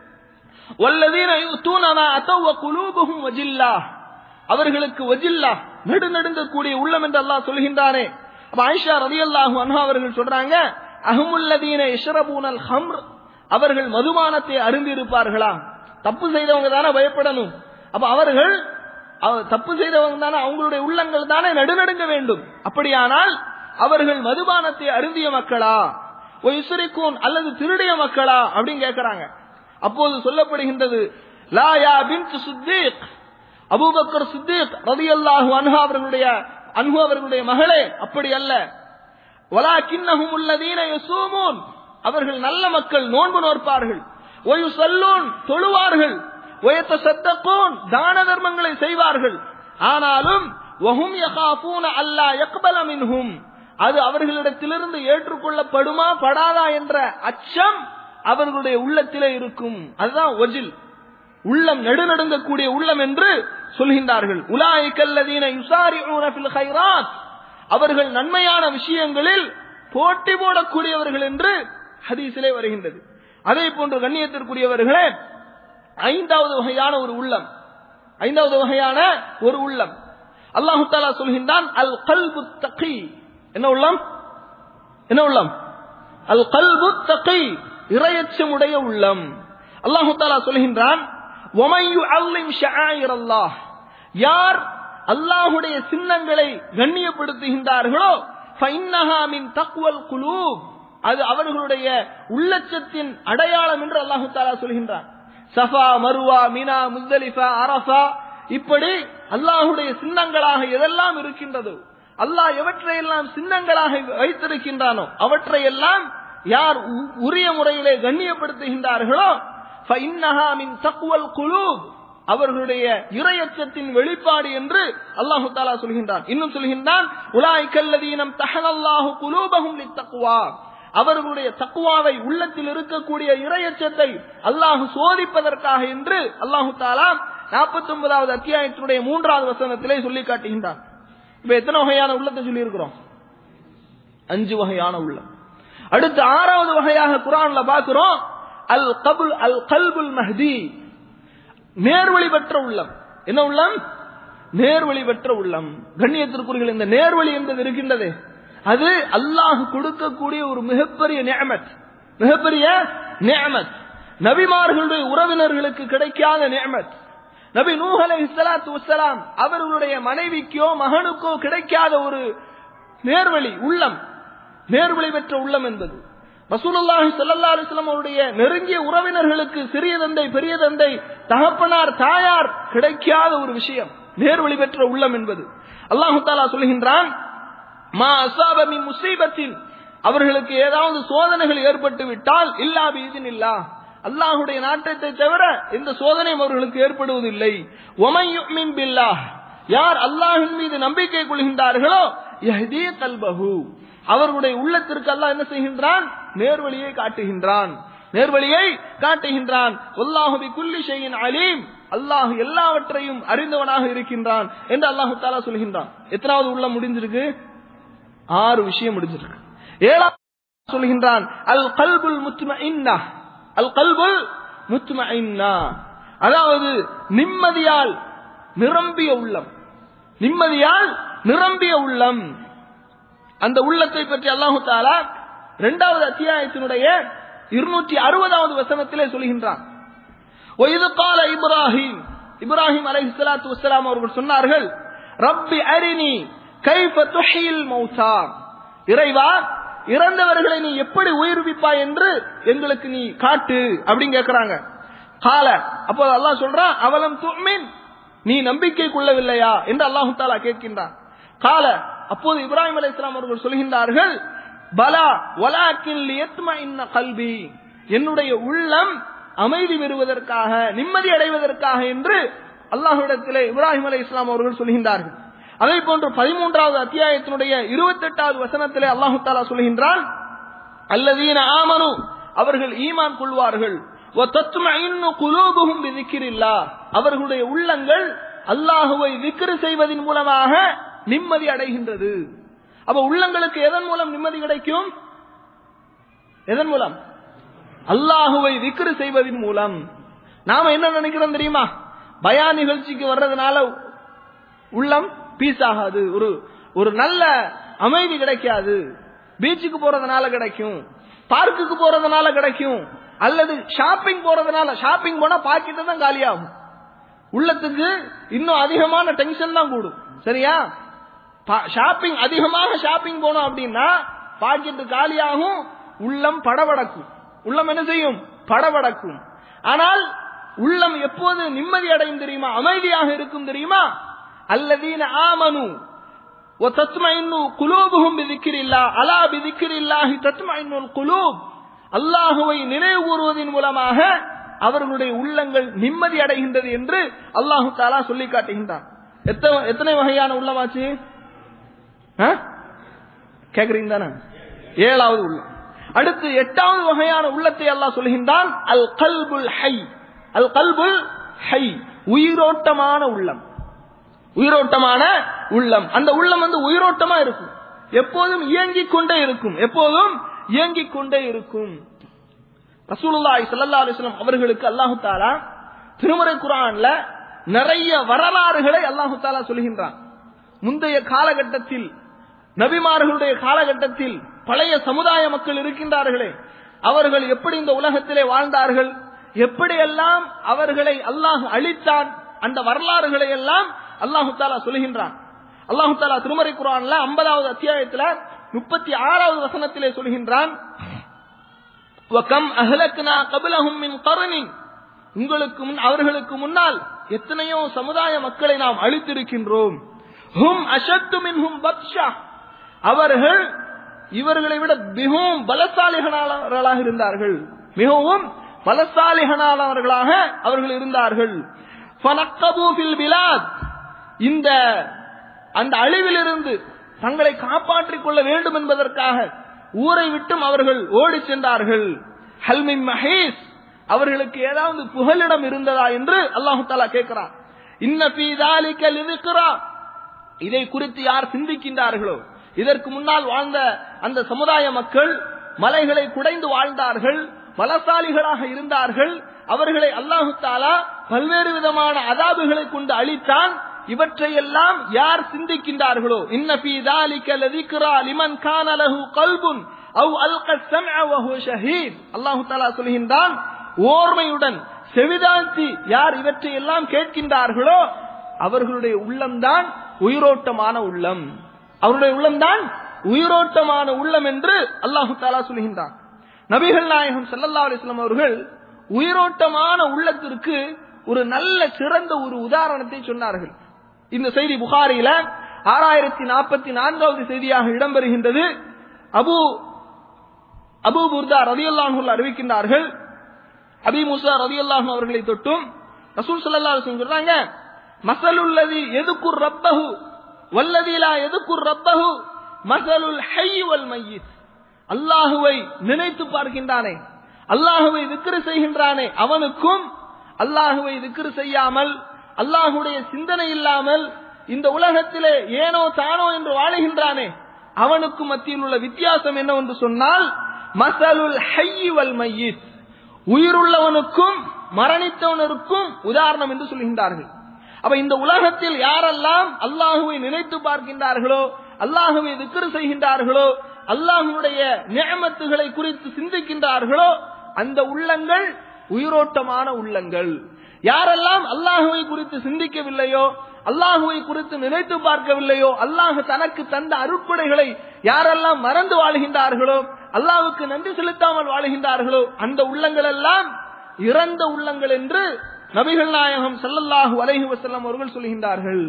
வல்லதீன யூதூனமா அத்தவ குலூபுஹும் வஜில்லா அவர்களுக்கு வஜில்லா நடு நடுங்கக்கூடிய உள்ளம் என்று அல்லாஹ் சொல்கின்றானே அப்ப ஆயிஷா ரதி அல்லாஹு அன்ஹா அவர்கள் சொல்றாங்க அஹமுல்லதீன இஷ்ரபூனல் ஹம்ர் அவர்கள் மதுபானத்தை அருந்தி இருப்பார்களா தப்பு செய்தவங்க தானே பயப்படணும் அப்ப அவர்கள் அவ- தப்பு செய்தவங்க தானே அவங்களுடைய உள்ளங்கள் தானே நடுநடுங்க வேண்டும் அப்படியானால் அவர்கள் மதுபானத்தை அருந்திய மக்களா ஒரு இசுரிக்கூன் அல்லது திருடிய மக்களா அப்படின்னு கேட்கிறாங்க அப்போது சொல்லப்படுகின்றது லா யா பின்த் சித்தீக் அபூபக்கர் சித்தீக் ரலியல்லாஹு அன்ஹு அவர்களுடைய அன்ஹு அவர்களுடைய மகளே அப்படி அல்ல வலாக்கின்னஹும் உள்ளதீன யசூமூன் அவர்கள் நல்ல மக்கள் நோன்பு நோற்பார்கள் ஒயு சல்லூன் தொழுவார்கள் ஒயத்த சத்தக்கூன் தான தர்மங்களை செய்வார்கள் ஆனாலும் வஹும் யகாஃபூன அல்லா யக்பல மின்ஹும் அது அவர்களிடத்திலிருந்து ஏற்றுக்கொள்ளப்படுமா படாதா என்ற அச்சம் அவர்களுடைய உள்ளத்திலே இருக்கும் அதுதான் ஒஜில் உள்ளம் நடுநடுங்கக்கூடிய உள்ளம் என்று சொல்கின்றார்கள் உலாய்கல்லதீன யுசாரிஊன ஃபில் கைராத் அவர்கள் நன்மையான விஷயங்களில் போட்டி போடக்கூடியவர்கள் என்று ஹதீஸிலே வருகின்றது அதே போன்று கண்ணியத்திற்குரியவர்களே ஐந்தாவது வகையான ஒரு உள்ளம் ஐந்தாவது வகையான ஒரு உள்ளம் அல்லாஹு தாலா சொல்கின்றான் அல் கல்பு தகி என்ன உள்ளம் என்ன உள்ளம் அல் கல்பு தகி இரையச்சமுடைய உள்ளம் அல்லாஹு தாலா சொல்கின்றான் وَمَن يُعَظِّمْ شَعَائِرَ اللَّهِ யார் அல்லாஹுடைய சின்னங்களை கண்ணியப்படுத்துகின்றார்களோ فَإِنَّهَا مِن تَقْوَى الْقُلُوبِ அது அவர்களுடைய உள்ளச்சத்தின் அடையாளம் என்று அல்லாஹு தாலா சொல்கின்றான் Safa Marwa Mina Muzdalifah Arafah இப்படி அல்லாஹுடைய சின்னங்களாக எதெல்லாம் இருக்கின்றதோ அல்லாஹ் எவற்றையெல்லாம் சின்னங்களாக வைத்திருக்கின்றானோ அவற்றையெல்லாம் யார் உ- உரிய முறையிலே கண்ணியப்படுத்துகின்றார்களோ فَإِنَّهَا مِن تَقْوَى الْقُلُوبِ அவர்களுடைய இரையச்சத்தின் வெளிப்பாடு என்று அல்லாஹு தாலா சொல்கின்றான் இன்னும் சொல்கின்றான் உலாய்கல்லதீனம் தஹனல்லாஹு குலூபஹும் லித்தக்வா அவர்களுடைய தக்குவாவை உள்ளத்தில் இருக்கக்கூடிய இரையச்சத்தை அல்லாஹு சோதிப்பதற்காக என்று அல்லாஹு தாலா நாற்பத்தி ஒன்பதாவது அத்தியாயத்தினுடைய மூன்றாவது வசனத்திலே சொல்லி காட்டுகின்றான் இப்ப எத்தனை வகையான உள்ளத்தை சொல்லி இருக்கிறோம் அஞ்சு வகையான உள்ளம் அடுத்து ஆறாவது வகையாக குரான்ல பார்க்கிறோம் அல் கபுல் அல் கல்புல் மஹ்தி நேர்வழி பெற்ற உள்ளம் என்ன உள்ளம் நேர்வழி பெற்ற உள்ளம் கண்ணியத்திற்குரியர்கள் இந்த நேர்வழி என்பது இருக்கின்றது அது அல்லாஹ் கொடுக்கக்கூடிய ஒரு மிகப்பெரிய நியமத் மிகப்பெரிய நியமத் நபிமார்களுடைய உறவினர்களுக்கு கிடைக்காத நியமத் நபி நூஹ் அலைஹிஸ்ஸலாத்து வஸ்ஸலாம் அவர்களுடைய மனைவிக்கோ மகனுக்கோ கிடைக்காத ஒரு நேர்வழி உள்ளம் நேர்வழி பெற்ற உள்ளம் என்பது ரசூலுல்லாஹி ஸல்லல்லாஹு அலைஹி வஸல்லம் அவருடைய நெருங்கிய உறவினர்களுக்கு சிறிய தந்தை பெரிய தந்தை தகப்பனார் தாயார் கிடைக்காத ஒரு விஷயம் நேர்வழி பெற்ற உள்ளம் என்பது அல்லாஹு தாலா சொல்கின்றான் மா அசாப மின் முசீபத்தின் அவர்களுக்கு ஏதாவது சோதனைகள் ஏற்பட்டு விட்டால் இல்லா பீதின் இல்லா அல்லாஹுடைய நாட்டத்தை தவிர எந்த சோதனையும் அவர்களுக்கு ஏற்படுவதில்லை ஒமை யுமின் பில்லாஹ் யார் அல்லாஹின் மீது நம்பிக்கை கொள்கின்றார்களோ யஹ்தி கல்பஹு அவர்களுடைய உள்ளத்திற்கு அல்லாஹ் என்ன செய்கின்றான் நேர்வழியை காட்டுகின்றான் நேர்வழியை காட்டுகின்றான் அல்லாஹு பி குல்லி ஷையின் அலீம் அல்லாஹ் எல்லாவற்றையும் அறிந்தவனாக இருக்கின்றான் என்று அல்லாஹு தாலா சொல்கின்றான் எத்தனாவது உள்ளம் முடிஞ்சிருக்கு ஆறு விஷயம் முடிஞ்சிருக்கு ஏழாம் சொல்கின்றான் அல் கல்புல் முத்துமஇன்னா அல் கல்புல் முத்துமஇன்னா அதாவது நிம்மதியால் நிரம்பிய உள்ளம் நிம்மதியால் நிரம்பிய உள்ளம் அந்த உள்ளத்தை பற்றி அல்லாஹு தாலா இரண்டாவது அத்தியாயத்தினுடைய இருநூற்றி அறுபதாவது வசனத்திலே சொல்கின்றான் ஒய்து கால இப்ராஹிம் இப்ராஹிம் அலை சலாத்து வசலாம் அவர்கள் சொன்னார்கள் ரப்பி அரினி கைஃப துஹில் மௌசா இறைவா இறந்தவர்களை நீ எப்படி உயிர்விப்பாய் என்று எங்களுக்கு நீ காட்டு அப்படின்னு கேட்கிறாங்க கால அப்போ அல்லாஹ் சொல்றான் அவலம் துமின் நீ நம்பிக்கை கொள்ளவில்லையா என்று அல்லாஹு தாலா கேட்கின்றான் கால அப்போது இப்ராஹிம் அலை இஸ்லாம் அவர்கள் சொல்கின்றார்கள் பலா வலாக்கின் லியத்மஇன்ன கல்வி என்னுடைய உள்ளம் அமைதி பெறுவதற்காக நிம்மதி அடைவதற்காக என்று அல்லாஹ்விடத்திலே இப்ராஹிம் அலை இஸ்லாம் அவர்கள் சொல்கின்றார்கள் அதே போன்று பதிமூன்றாவது அத்தியாயத்தினுடைய இருபத்தி எட்டாவது வசனத்திலே அல்லாஹு தாலா சொல்கின்றான் அல்லதீன ஆமனு அவர்கள் ஈமான் கொள்வார்கள் அவர்களுடைய உள்ளங்கள் அல்லாஹுவை விக்கிரு செய்வதன் மூலமாக நிம்மதி அடைகின்றது அப்ப உள்ளங்களுக்கு எதன் மூலம் நிம்மதி கிடைக்கும் எதன் மூலம் அல்லாஹுவை விக்கிரு செய்வதன் மூலம் நாம என்ன நினைக்கிறோம் தெரியுமா பயா நிகழ்ச்சிக்கு வர்றதுனால உள்ளம் பீஸ் ஆகாது ஒரு ஒரு நல்ல அமைதி கிடைக்காது பீச்சுக்கு போறதுனால கிடைக்கும் பார்க்குக்கு போறதுனால கிடைக்கும் அல்லது ஷாப்பிங் போறதுனால ஷாப்பிங் போனா பாக்கெட்டு தான் காலியாகும் உள்ளத்துக்கு இன்னும் அதிகமான டென்ஷன் தான் கூடும் சரியா ஷாப்பிங் அதிகமாக ஷாப்பிங் போனோம் அப்படின்னா பாக்கெட்டு காலியாகும் உள்ளம் படபடக்கும் உள்ளம் என்ன செய்யும் படபடக்கும் ஆனால் உள்ளம் எப்போது நிம்மதி அடையும் தெரியுமா அமைதியாக இருக்கும் தெரியுமா அல்லதீன ஆமனு وتطمئن قلوبهم بذكر الله الا بذكر الله تطمئن القلوب அல்லாஹுவை நினைவு கூறுவதன் மூலமாக அவர்களுடைய உள்ளங்கள் நிம்மதி அடைகின்றது என்று அல்லாஹு தாலா சொல்லி காட்டுகின்றான் எத்தனை வகையான உள்ளமாச்சு கேக்குறீங்க தானே ஏழாவது உள்ளம் அடுத்து எட்டாவது வகையான உள்ளத்தை அல்லாஹ் சொல்கின்றான் அல் கல்புல் ஹை அல் கல்புல் ஹை உயிரோட்டமான உள்ளம் உயிரோட்டமான உள்ளம் அந்த உள்ளம் வந்து உயிரோட்டமா இருக்கும் எப்போதும் இயங்கிக் கொண்டே இருக்கும் எப்போதும் இயங்கிக் கொண்டே இருக்கும் ரசூலுல்லாஹி ஸல்லல்லாஹு அலைஹி வஸல்லம் அவர்களுக்கு அல்லாஹு தாலா திருமறை குர்ஆன்ல நிறைய வரலாறுகளை அல்லாஹு தாலா சொல்கின்றான் முந்தைய காலகட்டத்தில் நபிமார்களுடைய காலகட்டத்தில் பழைய சமுதாய மக்கள் இருக்கின்றார்களே அவர்கள் எப்படி இந்த உலகத்திலே வாழ்ந்தார்கள் எப்படியெல்லாம் அவர்களை அல்லாஹ் அழித்தான் அந்த வரலாறுகளை எல்லாம் அல்லாஹு தாலா சொல்கின்றான் அல்லாஹு தாலா திருமறை குரான்ல ஐம்பதாவது அத்தியாயத்துல முப்பத்தி ஆறாவது வசனத்திலே சொல்கின்றான் உங்களுக்கு முன் அவர்களுக்கு முன்னால் எத்தனையோ சமுதாய மக்களை நாம் அழித்திருக்கின்றோம் ஹும் அஷத்து மின்ஹும் பத்ஷா அவர்கள் இவர்களை விட மிகவும் பலசாலிகளாக இருந்தார்கள் மிகவும் பலசாலிகளானவர்களாக அவர்கள் இருந்தார்கள் இந்த அந்த அழிவிலிருந்து தங்களை காப்பாற்றிக் கொள்ள வேண்டும் என்பதற்காக ஊரை விட்டும் அவர்கள் ஓடி சென்றார்கள் ஹல்மின் மஹேஷ் அவர்களுக்கு ஏதாவது புகலிடம் இருந்ததா என்று அல்லாஹு தாலா கேட்கிறார் இன்ன இதை குறித்து யார் சிந்திக்கின்றார்களோ இதற்கு முன்னால் வாழ்ந்த அந்த சமுதாய மக்கள் மலைகளை குடைந்து வாழ்ந்தார்கள் பலசாலிகளாக இருந்தார்கள் அவர்களை அல்லாஹு தாலா பல்வேறு விதமான அதாபுகளை கொண்டு அழித்தான் இவற்றையெல்லாம் யார் சிந்திக்கின்றார்களோ இன்ன ஃபீ ذلك لذكرى لمن كان له قلب او القى السمع وهو شهيد அல்லாஹ் தஆலா சொல்கின்றான் ஓர்மையுடன் செவிதாழ்த்தி யார் இவற்றை எல்லாம் கேட்கின்றார்களோ அவர்களுடைய உள்ளம்தான் உயிரோட்டமான உள்ளம் அவருடைய உள்ளம்தான் உயிரோட்டமான உள்ளம் என்று அல்லாஹு தாலா சொல்கின்றான் நபிகள் நாயகம் ஸல்லல்லாஹு அலைஹி வஸல்லம் அவர்கள் உயிரோட்டமான உள்ளத்திற்கு ஒரு நல்ல சிறந்த ஒரு உதாரணத்தை சொன்னார்கள் இந்த செய்தி புகாரியில ஆறாயிரத்தி நாற்பத்தி நான்காவது செய்தியாக இடம்பெறுகின்றது அபு அபு புர்தா ரதியுல்லாஹுல் அறிவிக்கின்றார்கள் அபி முசா ரதியுல்லாஹு அவர்களை தொட்டும் ரசூல் ஸல்லல்லாஹு அலைஹி வஸல்லம் சொல்றாங்க மசலுல்லதி எதுக்குர் ரப்பஹு வல்லதிலா எதுக்குர் ரப்பஹு மசலுல் ஹய் வல் மையித் அல்லாஹுவை நினைத்து பார்க்கின்றானே அல்லாஹுவை விக்கிரு செய்கின்றானே அவனுக்கும் அல்லாஹுவை விக்கிரு செய்யாமல் அல்லாஹுடைய சிந்தனை இல்லாமல் இந்த உலகத்திலே ஏனோ தானோ என்று வாழுகின்றானே அவனுக்கு மத்தியில் உள்ள வித்தியாசம் என்னவென்று சொன்னால் மசலுல் ஹையி வல் மையித் உயிருள்ளவனுக்கும் மரணித்தவனருக்கும் உதாரணம் என்று சொல்கின்றார்கள் அப்ப இந்த உலகத்தில் யாரெல்லாம் அல்லாஹுவை நினைத்து பார்க்கின்றார்களோ அல்லாஹுவை திக்ரு செய்கின்றார்களோ அல்லாஹுடைய நியமத்துகளை குறித்து சிந்திக்கின்றார்களோ அந்த உள்ளங்கள் உயிரோட்டமான உள்ளங்கள் யாரெல்லாம் அல்லாஹுவை குறித்து சிந்திக்கவில்லையோ அல்லாஹுவை குறித்து நினைத்து பார்க்கவில்லையோ அல்லாஹ் தனக்கு தந்த அருட்படைகளை யாரெல்லாம் மறந்து வாழ்கின்றார்களோ அல்லாஹுக்கு நன்றி செலுத்தாமல் வாழ்கின்றார்களோ அந்த உள்ளங்கள் எல்லாம் இறந்த உள்ளங்கள் என்று நபிகள் நாயகம் ஸல்லல்லாஹு அலைஹி வஸல்லம் அவர்கள் சொல்கின்றார்கள்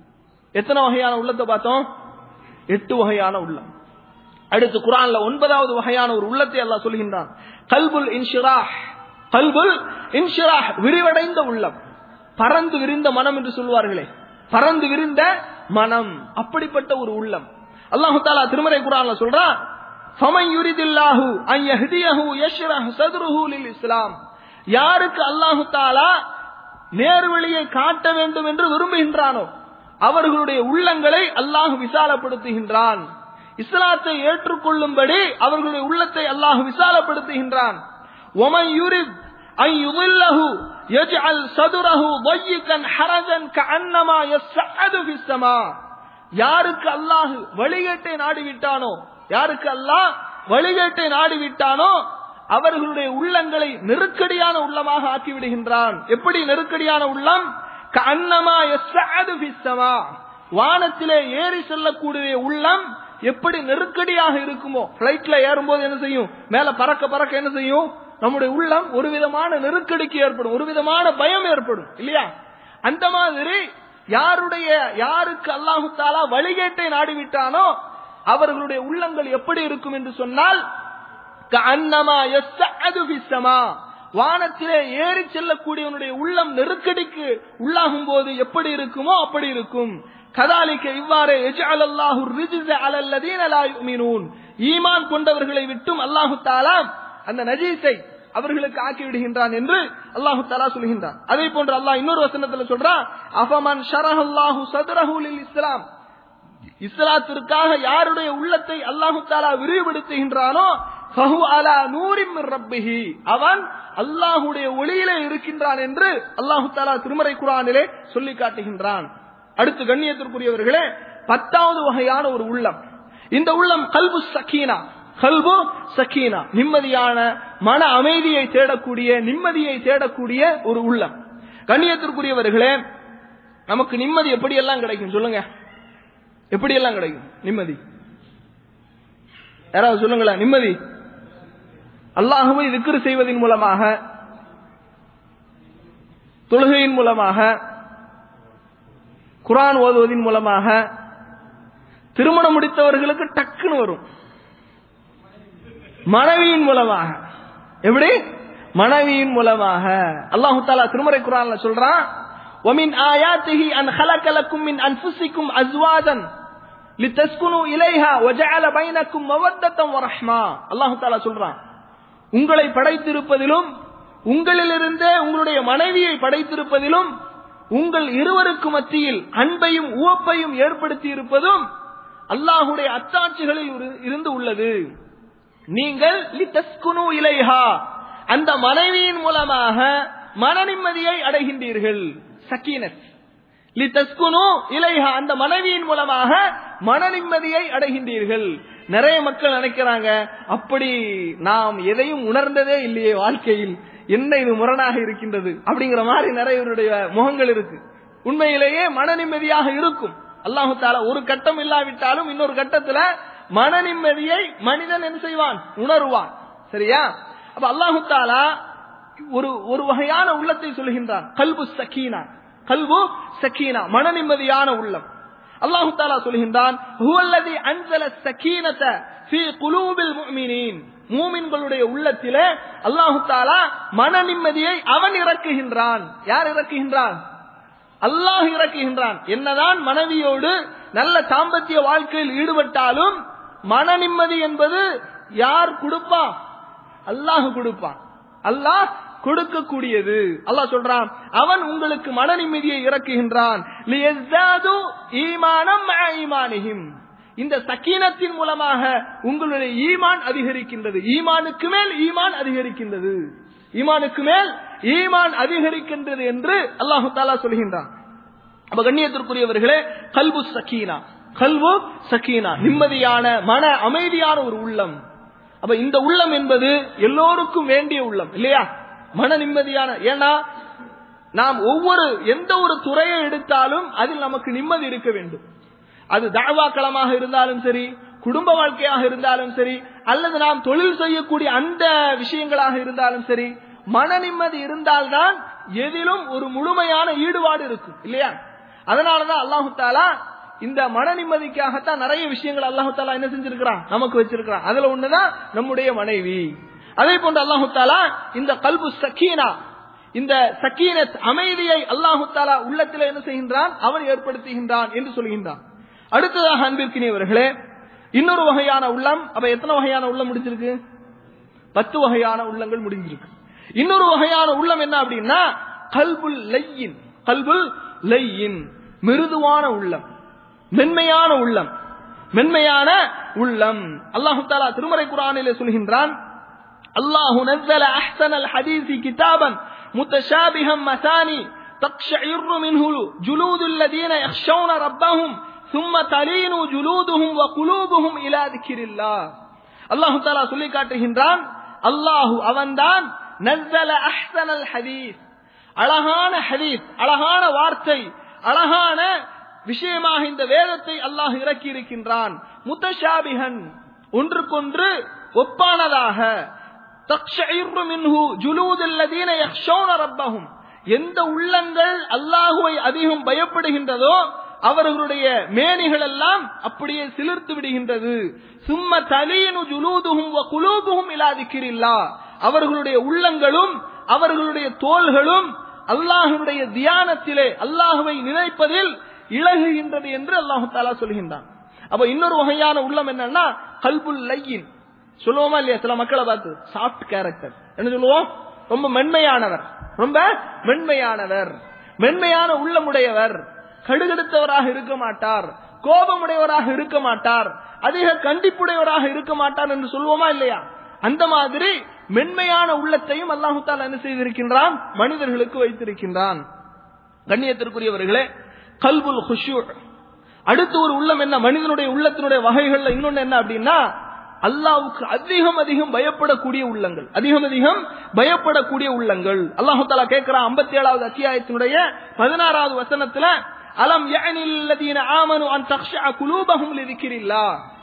எத்தனை வகையான உள்ளத்தை பார்த்தோம் எட்டு வகையான உள்ளம் அடுத்து குரான்ல ஒன்பதாவது வகையான ஒரு உள்ளத்தை அல்லாஹ் சொல்கின்றான் கல்புல் இன்ஷிராஹ் கல்புல் இன்ஷிராஹ் விரிவடைந்த உள்ளம் பறந்து விரிந்த மனம் என்று சொல்வார்களே பறந்து விரிந்த மனம் அப்படிப்பட்ட ஒரு உள்ளம் அல்லாஹு தாலா திருமறை குரான்ல சொல்றான் ஃபமன் யுரிதில்லாஹு அன் யஹ்தியஹு யஷ்ரஹ் சத்ருஹு லில் இஸ்லாம் யாருக்கு அல்லாஹு தாலா நேர்வழியை காட்ட வேண்டும் என்று விரும்புகின்றானோ அவர்களுடைய உள்ளங்களை அல்லாஹ் விசாலப்படுத்துகின்றான் இஸ்லாத்தை ஏற்றுக்கொள்ளும்படி அவர்களுடைய உள்ளத்தை அல்லாஹ் விசாலப்படுத்துகின்றான் ஒமன் யுரித் أن يضله يجعل صدره ضيقا حرجا كأنما يصعد في السماء யாருக்கு அல்லாஹ் வழிகேட்டை நாடிவிட்டானோ யாருக்கு அல்லாஹ் வழிகேட்டை நாடிவிட்டானோ அவர்களுடைய உள்ளங்களை நெருக்கடியான உள்ளமாக ஆக்கி விடுகின்றான் எப்படி நெருக்கடியான உள்ளம் கண்ணமா எஸ்ஸஅது ஃபிஸ்ஸமா வானத்திலே ஏறி செல்லக்கூடிய உள்ளம் எப்படி நெருக்கடியாக இருக்குமோ பிளைட்ல ஏறும்போது என்ன செய்யும் மேல பறக்க பறக்க என்ன செய்யும் நம்முடைய உள்ளம் ஒரு விதமான நெருக்கடிக்கு ஏற்படும் ஒரு விதமான பயம் ஏற்படும் இல்லையா அந்த மாதிரி யாருடைய யாருக்கு அல்லாஹு தாலா வழிகேட்டை நாடிவிட்டானோ அவர்களுடைய உள்ளங்கள் எப்படி இருக்கும் என்று சொன்னால் கஅன்னமா யஸ்ஸஅது ஃபிஸ்ஸமா வானத்திலே ஏறி செல்லக்கூடியவனுடைய உள்ளம் நெருக்கடிக்கு உள்ளாகும் போது எப்படி இருக்குமோ அப்படி இருக்கும் கதாலிக்க இவ்வாறு எஜ்அல் அல்லாஹு ரிஜ்ஸ அலல்லதீன லா யுமினூன் ஈமான் கொண்டவர்களை விட்டும் அல்லாஹு தஆலா அந்த நஜீஸை அவர்களுக்கு ஆக்கி விடுகின்றான் என்று அல்லாஹு தஆலா சொல்கின்றான் அதே போன்று அல்லாஹ் இன்னொரு வசனத்துல சொல்றான் அஃபமன் ஷரஹல்லாஹு சத்ரஹு லில் இஸ்லாம் இஸ்லாத்திற்காக யாருடைய உள்ளத்தை அல்லாஹு தாலா விரிவுபடுத்துகின்றானோ ஃபஹு அலா நூரின் மின் ரப்பிஹி அவன் அல்லாஹுடைய ஒளியிலே இருக்கின்றான் என்று அல்லாஹு தாலா திருமறை குரானிலே சொல்லி காட்டுகின்றான் அடுத்து கண்ணியத்திற்குரியவர்களே பத்தாவது வகையான ஒரு உள்ளம் இந்த உள்ளம் கல்பு சக்கீனா கல்பு சக்கீனா நிம்மதியான மன அமைதியை தேடக்கூடிய நிம்மதியை தேடக்கூடிய ஒரு உள்ளம் கண்ணியத்திற்குரியவர்களே நமக்கு நிம்மதி எப்படியெல்லாம் கிடைக்கும் சொல்லுங்க எப்படியெல்லாம் கிடைக்கும் நிம்மதி யாராவது சொல்லுங்களேன் நிம்மதி அல்லாஹுவை திக்ரு செய்வதன் மூலமாக தொழுகையின் மூலமாக குரான் ஓதுவதன் மூலமாக திருமணம் முடித்தவர்களுக்கு டக்குன்னு வரும் மனைவியின் மூலமாக எப்படி மனைவியின் மூலமாக அல்லாஹு தாலா திருமறை குரான்ல சொல்றான் ومن آياته أن خلق لكم من أنفسكم أزواجا لتسكنوا إليها وجعل بينكم مودة ورحمة الله تعالى சொல்றான் உங்களை படைத்திருப்பதிலும் உங்களிலிருந்தே உங்களுடைய மனைவியை படைத்திருப்பதிலும் உங்கள் இருவருக்கு மத்தியில் அன்பையும் உவப்பையும் ஏற்படுத்தி இருப்பதும் அல்லாஹுடைய அத்தாட்சிகளில் இருந்து உள்ளது நீங்கள் லிதஸ்குனு இலைஹா அந்த மனைவியின் மூலமாக மன நிம்மதியை அடைகின்றீர்கள் சக்கீனத் லிதஸ்குனு இலைஹா அந்த மனைவியின் மூலமாக மன நிம்மதியை அடைகின்றீர்கள் நிறைய மக்கள் நினைக்கிறாங்க அப்படி நாம் எதையும் உணர்ந்ததே இல்லையே வாழ்க்கையில் என்ன இது முரணாக இருக்கின்றது அப்படிங்கிற மாதிரி நிறையவருடைய முகங்கள் இருக்கு உண்மையிலேயே மன நிம்மதியாக இருக்கும் அல்லாஹு தாலா ஒரு கட்டம் இல்லாவிட்டாலும் இன்னொரு கட்டத்துல மன நிம்மதியை மனிதன் என்ன செய்வான் உணர்வான் சரியா அப்ப அல்லாஹு தாலா ஒரு ஒரு வகையான உள்ளத்தை சொல்கின்றான் கல்பு சக்கீனா கல்பு சக்கீனா மன நிம்மதியான உள்ளம் அல்லாஹு தாலா சொல்கின்றான் ஹுவல்லதி அன்சல சக்கீனத ஃபீ குலூபில் முஃமினீன் மூமின்களுடைய உள்ளத்திலே அல்லாஹு தாலா மன நிம்மதியை அவன் இறக்குகின்றான் யார் இறக்குகின்றான் அல்லாஹ் இறக்குகின்றான் என்னதான் மனைவியோடு நல்ல தாம்பத்திய வாழ்க்கையில் ஈடுபட்டாலும் மன நிம்மதி என்பது யார் கொடுப்பான் அல்லாஹ் கொடுப்பான் அல்லாஹ் கொடுக்கக்கூடியது அல்லாஹ் சொல்றான் அவன் உங்களுக்கு மன நிம்மதியை இறக்குகின்றான் ஈமானம் ஈமானிஹிம் இந்த சக்கீனத்தின் மூலமாக உங்களுடைய ஈமான் அதிகரிக்கின்றது ஈமானுக்கு மேல் ஈமான் அதிகரிக்கின்றது ஈமானுக்கு மேல் ஈமான் அதிகரிக்கின்றது என்று அல்லாஹு தாலா சொல்கின்றான் அப்ப கண்ணியத்திற்குரியவர்களே கல்பு சக்கீனா கல்வு சக்கீனா நிம்மதியான மன அமைதியான ஒரு உள்ளம் அப்ப இந்த உள்ளம் என்பது எல்லோருக்கும் வேண்டிய உள்ளம் இல்லையா மன நிம்மதியான ஏன்னா நாம் ஒவ்வொரு எந்த ஒரு துறையை எடுத்தாலும் அதில் நமக்கு நிம்மதி இருக்க வேண்டும் அது தாழ்வாக்களமாக இருந்தாலும் சரி குடும்ப வாழ்க்கையாக இருந்தாலும் சரி அல்லது நாம் தொழில் செய்யக்கூடிய அந்த விஷயங்களாக இருந்தாலும் சரி மன நிம்மதி இருந்தால்தான் எதிலும் ஒரு முழுமையான ஈடுபாடு இருக்கும் இல்லையா அதனாலதான் அல்லாஹு தாலா இந்த மன நிம்மதிக்காகத்தான் நிறைய விஷயங்கள் அல்லாஹு தாலா என்ன செஞ்சிருக்கிறான் நமக்கு வச்சிருக்கிறான் அதுல ஒண்ணுதான் நம்முடைய மனைவி அதே போன்று அல்லாஹு தாலா இந்த கல்பு சக்கீனா இந்த சக்கீனத் அமைதியை அல்லாஹு தாலா உள்ளத்தில் என்ன செய்கின்றான் அவன் ஏற்படுத்துகின்றான் என்று சொல்கின்றான் அடுத்ததாக அன்பிற்கினியவர்களே இன்னொரு வகையான உள்ளம் அப்ப எத்தனை வகையான உள்ளம் முடிஞ்சிருக்கு பத்து வகையான உள்ளங்கள் முடிஞ்சிருக்கு இன்னொரு வகையான உள்ளம் என்ன அப்படின்னா கல்புல் லையின் கல்புல் லையின் மிருதுவான உள்ளம் மென்மையான உள்ளம் மென்மையான உள்ளம் அல்லாஹு தாலா திருமறை குரானிலே சொல்கின்றான் அல்லாஹு நஸ்ஸல அஹ்சனல் ஹதீஸி கிதாபன் முத்தஷாபிஹம் மசானி تقشعر منه جلود الذين يخشون ربهم ثم تلين جلودهم وقلوبهم الى ذكر الله அல்லாஹு தாலா சொல்லி காட்டுகின்றான் அல்லாஹு அவன்தான் நஸ்ஸல அஹ்சனல் ஹதீஸ் அழகான ஹதீஸ் அழகான வார்த்தை அழகான விஷயமாக இந்த வேதத்தை அல்லாஹ் இறக்கி இருக்கின்றான் முத்தஷாபிகன் ஒன்றுக்கொன்று ஒப்பானதாக தக்ஷயிர்ரு மின்ஹு ஜுலூதுல்லதீன யக்ஷௌன ரப்பஹும் எந்த உள்ளங்கள் அல்லாஹுவை அதிகம் பயப்படுகின்றதோ அவர்களுடைய மேனிகள் எல்லாம் அப்படியே சிலிர்த்து விடுகின்றது சும்ம தலீனு ஜுலூதுஹும் வ குலூபுஹும் இலா திக்ரில்லா அவர்களுடைய உள்ளங்களும் அவர்களுடைய தோள்களும் அல்லாஹுடைய தியானத்திலே அல்லாஹுவை நினைப்பதில் இழகுகின்றது என்று அல்லாஹு தாலா சொல்கின்றான் அப்ப இன்னொரு வகையான உள்ளம் என்னன்னா கல்புல் லையின் சொல்லுவோமா இல்லையா சில மக்களை பார்த்து சாஃப்ட் கேரக்டர் என்ன சொல்லுவோம் ரொம்ப மென்மையானவர் ரொம்ப மென்மையானவர் மென்மையான உள்ளமுடையவர் கடுகடுத்தவராக இருக்க மாட்டார் கோபமுடையவராக இருக்க மாட்டார் அதிக கண்டிப்புடையவராக இருக்க மாட்டார் என்று சொல்லுவோமா இல்லையா அந்த மாதிரி மென்மையான உள்ளத்தையும் அல்லாஹு தாலா என்ன செய்திருக்கின்றான் மனிதர்களுக்கு வைத்திருக்கின்றான் கண்ணியத்திற்குரியவர்களே கல்புல் ஹுஷூ அடுத்து ஒரு உள்ளம் என்ன மனிதனுடைய உள்ளத்தினுடைய வகைகள்ல இன்னொன்னு என்ன அப்படின்னா அல்லாவுக்கு அதிகம் அதிகம் பயப்படக்கூடிய உள்ளங்கள் அதிகம் அதிகம் பயப்படக்கூடிய உள்ளங்கள் அல்லாஹு தாலா கேட்கிறான் ஐம்பத்தி ஏழாவது அத்தியாயத்தினுடைய பதினாறாவது வசனத்துல அலம் யஅனில்லதீன ஆமனு அன் தக்ஷா குலூபஹும் லிதிக்ரில்லா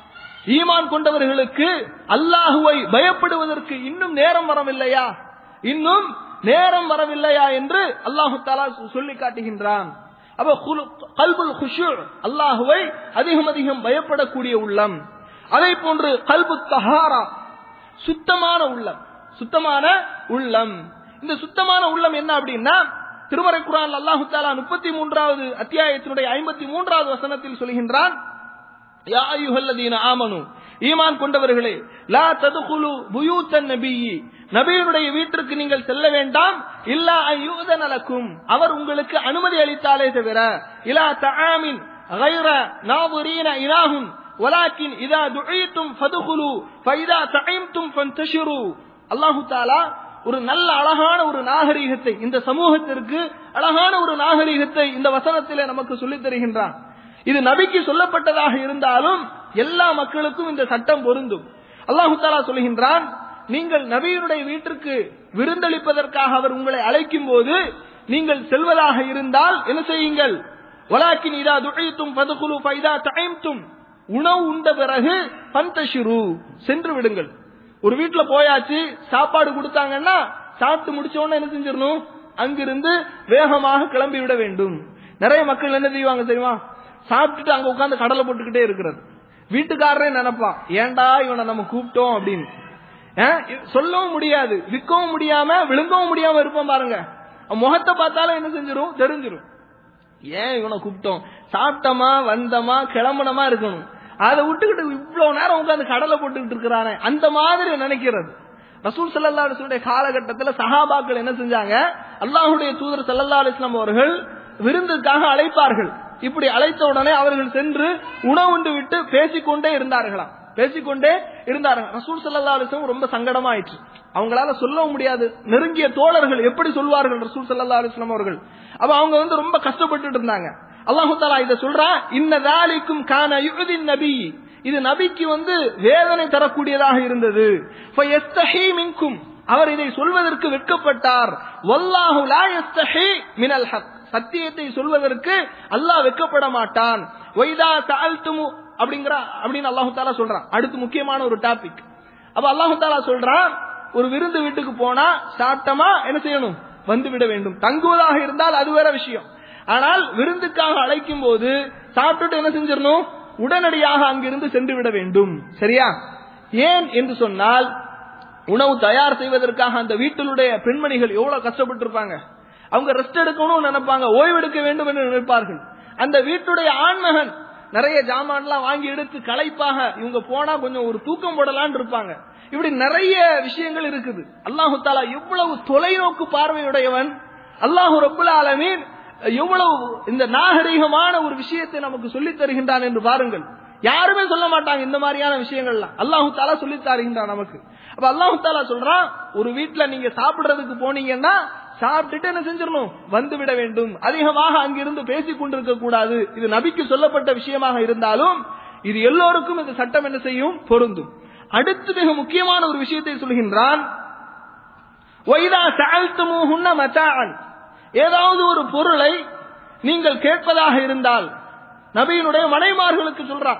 ஈமான் கொண்டவர்களுக்கு அல்லாஹுவை பயப்படுவதற்கு இன்னும் நேரம் வரவில்லையா இன்னும் நேரம் வரவில்லையா என்று அல்லாஹு தாலா சொல்லி காட்டுகின்றான் அப்ப கல்புல் குஷு அல்லாஹுவை அதிகம் அதிகம் பயப்படக்கூடிய உள்ளம் அதே போன்று கல்பு தஹாரா சுத்தமான உள்ளம் சுத்தமான உள்ளம் இந்த சுத்தமான உள்ளம் என்ன அப்படின்னா திருமறை குரான் அல்லாஹு தாலா முப்பத்தி மூன்றாவது அத்தியாயத்தினுடைய ஐம்பத்தி மூன்றாவது வசனத்தில் சொல்கின்றான் யா அய்யுஹல்லதீன ஆமனு ஈமான் கொண்டவர்களே லா ததுகுலு புயூத்தன் நபியி நபியினுடைய வீட்டிற்கு நீங்கள் செல்ல வேண்டாம் இல்லா ஐயூதன் அலக்கும் அவர் உங்களுக்கு அனுமதி அளித்தாலே தவிர இலா தஆமின் غير ناظرين إلههم ولكن إذا دعيتم فادخلوا فإذا طعمتم فانتشروا அல்லாஹு தாலா ஒரு நல்ல அழகான ஒரு நாகரீகத்தை இந்த சமூகத்திற்கு அழகான ஒரு நாகரீகத்தை இந்த வசனத்திலே நமக்கு சொல்லித் தருகின்றான் இது நபிக்கு சொல்லப்பட்டதாக இருந்தாலும் எல்லா மக்களுக்கும் இந்த சட்டம் பொருந்தும் அல்லாஹு தாலா சொல்கின்றான் நீங்கள் நபியினுடைய வீட்டிற்கு விருந்தளிப்பதற்காக அவர் உங்களை அழைக்கும் போது நீங்கள் செல்வதாக இருந்தால் என்ன செய்யுங்கள் வலாக்கின் இதா துழைத்தும் பதுகுலு பைதா தயம்தும் உணவு உண்ட பிறகு பந்தஷிரு சென்று விடுங்கள் ஒரு வீட்டுல போயாச்சு சாப்பாடு கொடுத்தாங்கன்னா சாப்பிட்டு முடிச்ச உடனே என்ன செஞ்சிடணும் அங்கிருந்து வேகமாக கிளம்பி விட வேண்டும் நிறைய மக்கள் என்ன செய்வாங்க தெரியுமா சாப்பிட்டுட்டு அங்க உட்கார்ந்து கடலை போட்டுக்கிட்டே இருக்கிறது வீட்டுக்காரரே நினைப்பான் ஏன்டா இவனை நம்ம கூப்பிட்டோம் அப்படின்னு சொல்லவும் முடியாது விற்கவும் முடியாம விழுங்கவும் முடியாம இருப்போம் பாருங்க முகத்தை பார்த்தாலும் என்ன செஞ்சிரும் தெரிஞ்சிரும் ஏன் இவனை கூப்பிட்டோம் சாப்பிட்டோமா வந்தமா கிளம்புனமா இருக்கணும் அதை விட்டுக்கிட்டு இவ்வளவு நேரம் உட்காந்து கடலை போட்டுக்கிட்டு இருக்கிறானே அந்த மாதிரி நினைக்கிறது ரசூல் சல்லா அலிஸ்லுடைய காலகட்டத்துல சஹாபாக்கள் என்ன செஞ்சாங்க அல்லாஹுடைய தூதர் சல்லல்லா அலிஸ்லாம் அவர்கள் விருந்துக்காக அழைப்பார்கள் இப்படி அழைத்த உடனே அவர்கள் சென்று உணவுண்டு விட்டு பேசிக்கொண்டே இருந்தார்களாம் பேசிக்கொண்டே இருந்தார்கள் ரசூல் ஸல்லல்லாஹு அலைஹி வஸல்லம் ரொம்ப சங்கடமாயிற்று அவங்களால சொல்லவும் முடியாது நெருங்கிய தோழர்கள் எப்படி சொல்வார்கள் ரசூல் ஸல்லல்லாஹு அலைஹி வஸல்லம் அவர்கள் அப்ப அவங்க வந்து ரொம்ப கஷ்டப்பட்டுட்டு இருந்தாங்க அல்லாஹு தாலா இதை சொல்றான் இன்ன தாலிக்கும் கான யுதின் நபி இது நபிக்கு வந்து வேதனை தரக்கூடியதாக இருந்தது ஃபயஸ்தஹி மின்கும் அவர் இதை சொல்வதற்கு வெட்கப்பட்டார் வல்லாஹு லா யஸ்தஹி மினல் ஹக் சத்தியத்தை சொல்வதற்கு அல்லாஹ் வெட்கப்பட மாட்டான் வைதா தஅல்துமு அப்படிங்கிற அப்படின்னு அல்லாஹு தாலா சொல்றான் அடுத்து முக்கியமான ஒரு டாபிக் அப்ப அல்லாஹு தாலா சொல்றான் ஒரு விருந்து வீட்டுக்கு போனா சாப்பிட்டமா என்ன செய்யணும் வந்து விட வேண்டும் தங்குவதாக இருந்தால் அது வேற விஷயம் ஆனால் விருந்துக்காக அழைக்கும் போது சாப்பிட்டுட்டு என்ன செஞ்சிடணும் உடனடியாக அங்கிருந்து சென்று விட வேண்டும் சரியா ஏன் என்று சொன்னால் உணவு தயார் செய்வதற்காக அந்த வீட்டிலுடைய பெண்மணிகள் எவ்வளவு கஷ்டப்பட்டு இருப்பாங்க அவங்க ரெஸ்ட் எடுக்கணும்னு நினைப்பாங்க ஓய்வெடுக்க வேண்டும் என்று நினைப்பார்கள் அந்த வீட்டுடைய ஆண்மகன் நிறைய ஜாமான்லாம் வாங்கி எடுத்து களைப்பாக இவங்க போனா கொஞ்சம் ஒரு தூக்கம் போடலான்னு இருப்பாங்க இப்படி நிறைய விஷயங்கள் இருக்குது அல்லாஹு தாலா எவ்வளவு தொலைநோக்கு பார்வையுடையவன் அல்லாஹு ரபுல் ஆலமீன் எவ்வளவு இந்த நாகரிகமான ஒரு விஷயத்தை நமக்கு சொல்லித் தருகின்றான் என்று பாருங்கள் யாருமே சொல்ல மாட்டாங்க இந்த மாதிரியான விஷயங்கள்லாம் அல்லாஹு தாலா சொல்லி தருகின்றான் நமக்கு அப்ப அல்லாஹு தாலா சொல்றான் ஒரு வீட்டுல நீங்க சாப்பிடுறதுக்கு போனீங்கன்னா சாப்பிட்டுட்டு என்ன செஞ்சிடணும் வந்து விட வேண்டும் அதிகமாக அங்கிருந்து பேசிக் கொண்டிருக்க கூடாது இது நபிக்கு சொல்லப்பட்ட விஷயமாக இருந்தாலும் இது எல்லோருக்கும் இந்த சட்டம் என்ன செய்யும் பொருந்தும் அடுத்து மிக முக்கியமான ஒரு விஷயத்தை சொல்கின்றான் ஒய்தா சஅல்துமூஹுன்ன மதாஅன் ஏதாவது ஒரு பொருளை நீங்கள் கேட்பதாக இருந்தால் நபியினுடைய மனைமார்களுக்கு சொல்றான்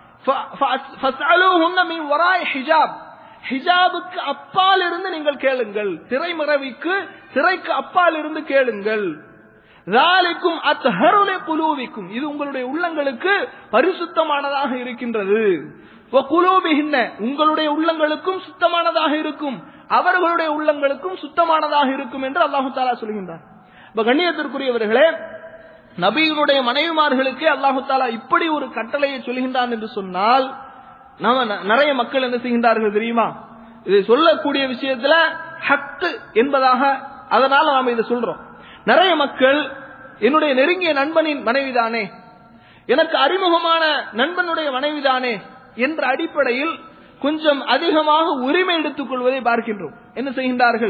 ஃபஸ்அலூஹுன்ன மின் வராய் ஹிஜாப் ஹிஜாபுக்கு அப்பால் இருந்து நீங்கள் கேளுங்கள் திரைமறைவிக்கு திரைக்கு அப்பால் இருந்து கேளுங்கள் ராலிக்கும் அத்ஹருலே குலூவிக்கும் இது உங்களுடைய உள்ளங்களுக்கு பரிசுத்தமானதாக இருக்கின்றது குலூபிகின்ன உங்களுடைய உள்ளங்களுக்கும் சுத்தமானதாக இருக்கும் அவர்களுடைய உள்ளங்களுக்கும் சுத்தமானதாக இருக்கும் என்று அல்லாஹு தாலா சொல்கின்றார் இப்ப கண்ணியத்திற்குரியவர்களே நபியினுடைய மனைவிமார்களுக்கு அல்லாஹு தாலா இப்படி ஒரு கட்டளையை சொல்கின்றான் என்று சொன்னால் நாம நிறைய மக்கள் என்ன செய்கின்றார்கள் தெரியுமா இதை சொல்லக்கூடிய விஷயத்துல ஹக்கு என்பதாக அதனால நாம இதை சொல்றோம் நிறைய மக்கள் என்னுடைய நெருங்கிய நண்பனின் மனைவிதானே எனக்கு அறிமுகமான நண்பனுடைய மனைவிதானே என்ற அடிப்படையில் கொஞ்சம் அதிகமாக உரிமை எடுத்துக் கொள்வதை பார்க்கின்றோம் என்ன செய்கின்றார்கள்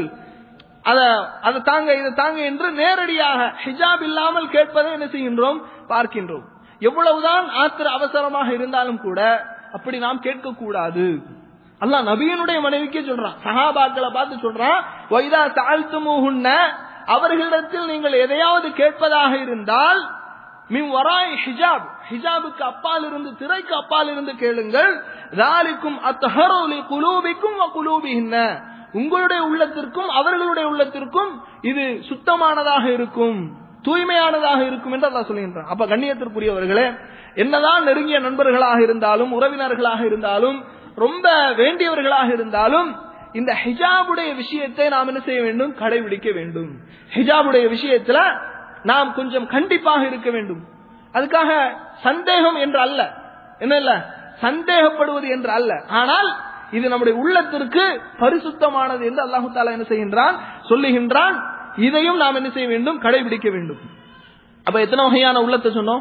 அத அதை தாங்க இதை தாங்க என்று நேரடியாக ஹிஜாப் இல்லாமல் கேட்பதை என்ன செய்கின்றோம் பார்க்கின்றோம் எவ்வளவுதான் ஆத்திர அவசரமாக இருந்தாலும் கூட அப்படி நாம் கேட்க கூடாது அல்லாஹ் நபியனுடைய மனைவிக்கே சொல்றான் சஹாபாக்களை பார்த்து சொல்றான் வைதா தாழ்த்துமுகுன்ன அவர்களிடத்தில் நீங்கள் எதையாவது கேட்பதாக இருந்தால் மின் வராய் ஹிஜாப் ஹிஜாபுக்கு அப்பால் இருந்து திரைக்கு அப்பால் இருந்து கேளுங்கள் ராலிக்கும் அத்தஹரோலி குலூபிக்கும் குலூபிஹின்ன உங்களுடைய உள்ளத்திற்கும் அவர்களுடைய உள்ளத்திற்கும் இது சுத்தமானதாக இருக்கும் தூய்மையானதாக இருக்கும் என்று அல்லாஹ் சொல்கின்றான் அப்ப கண்ணியத்திற்குரியவர்களே என்னதான் நெருங்கிய நண்பர்களாக இருந்தாலும் உறவினர்களாக இருந்தாலும் ரொம்ப வேண்டியவர்களாக இருந்தாலும் இந்த ஹிஜாபுடைய விஷயத்தை நாம் என்ன செய்ய வேண்டும் கடைபிடிக்க வேண்டும் ஹிஜாபுடைய விஷயத்துல நாம் கொஞ்சம் கண்டிப்பாக இருக்க வேண்டும் அதுக்காக சந்தேகம் என்று அல்ல என்ன இல்ல சந்தேகப்படுவது என்று அல்ல ஆனால் இது நம்முடைய உள்ளத்திற்கு பரிசுத்தமானது என்று அல்லாஹு தாலா என்ன செய்கின்றான் சொல்லுகின்றான் இதையும் நாம் என்ன செய்ய வேண்டும் கடைபிடிக்க வேண்டும் அப்ப எத்தனை வகையான உள்ளத்தை சொன்னோம்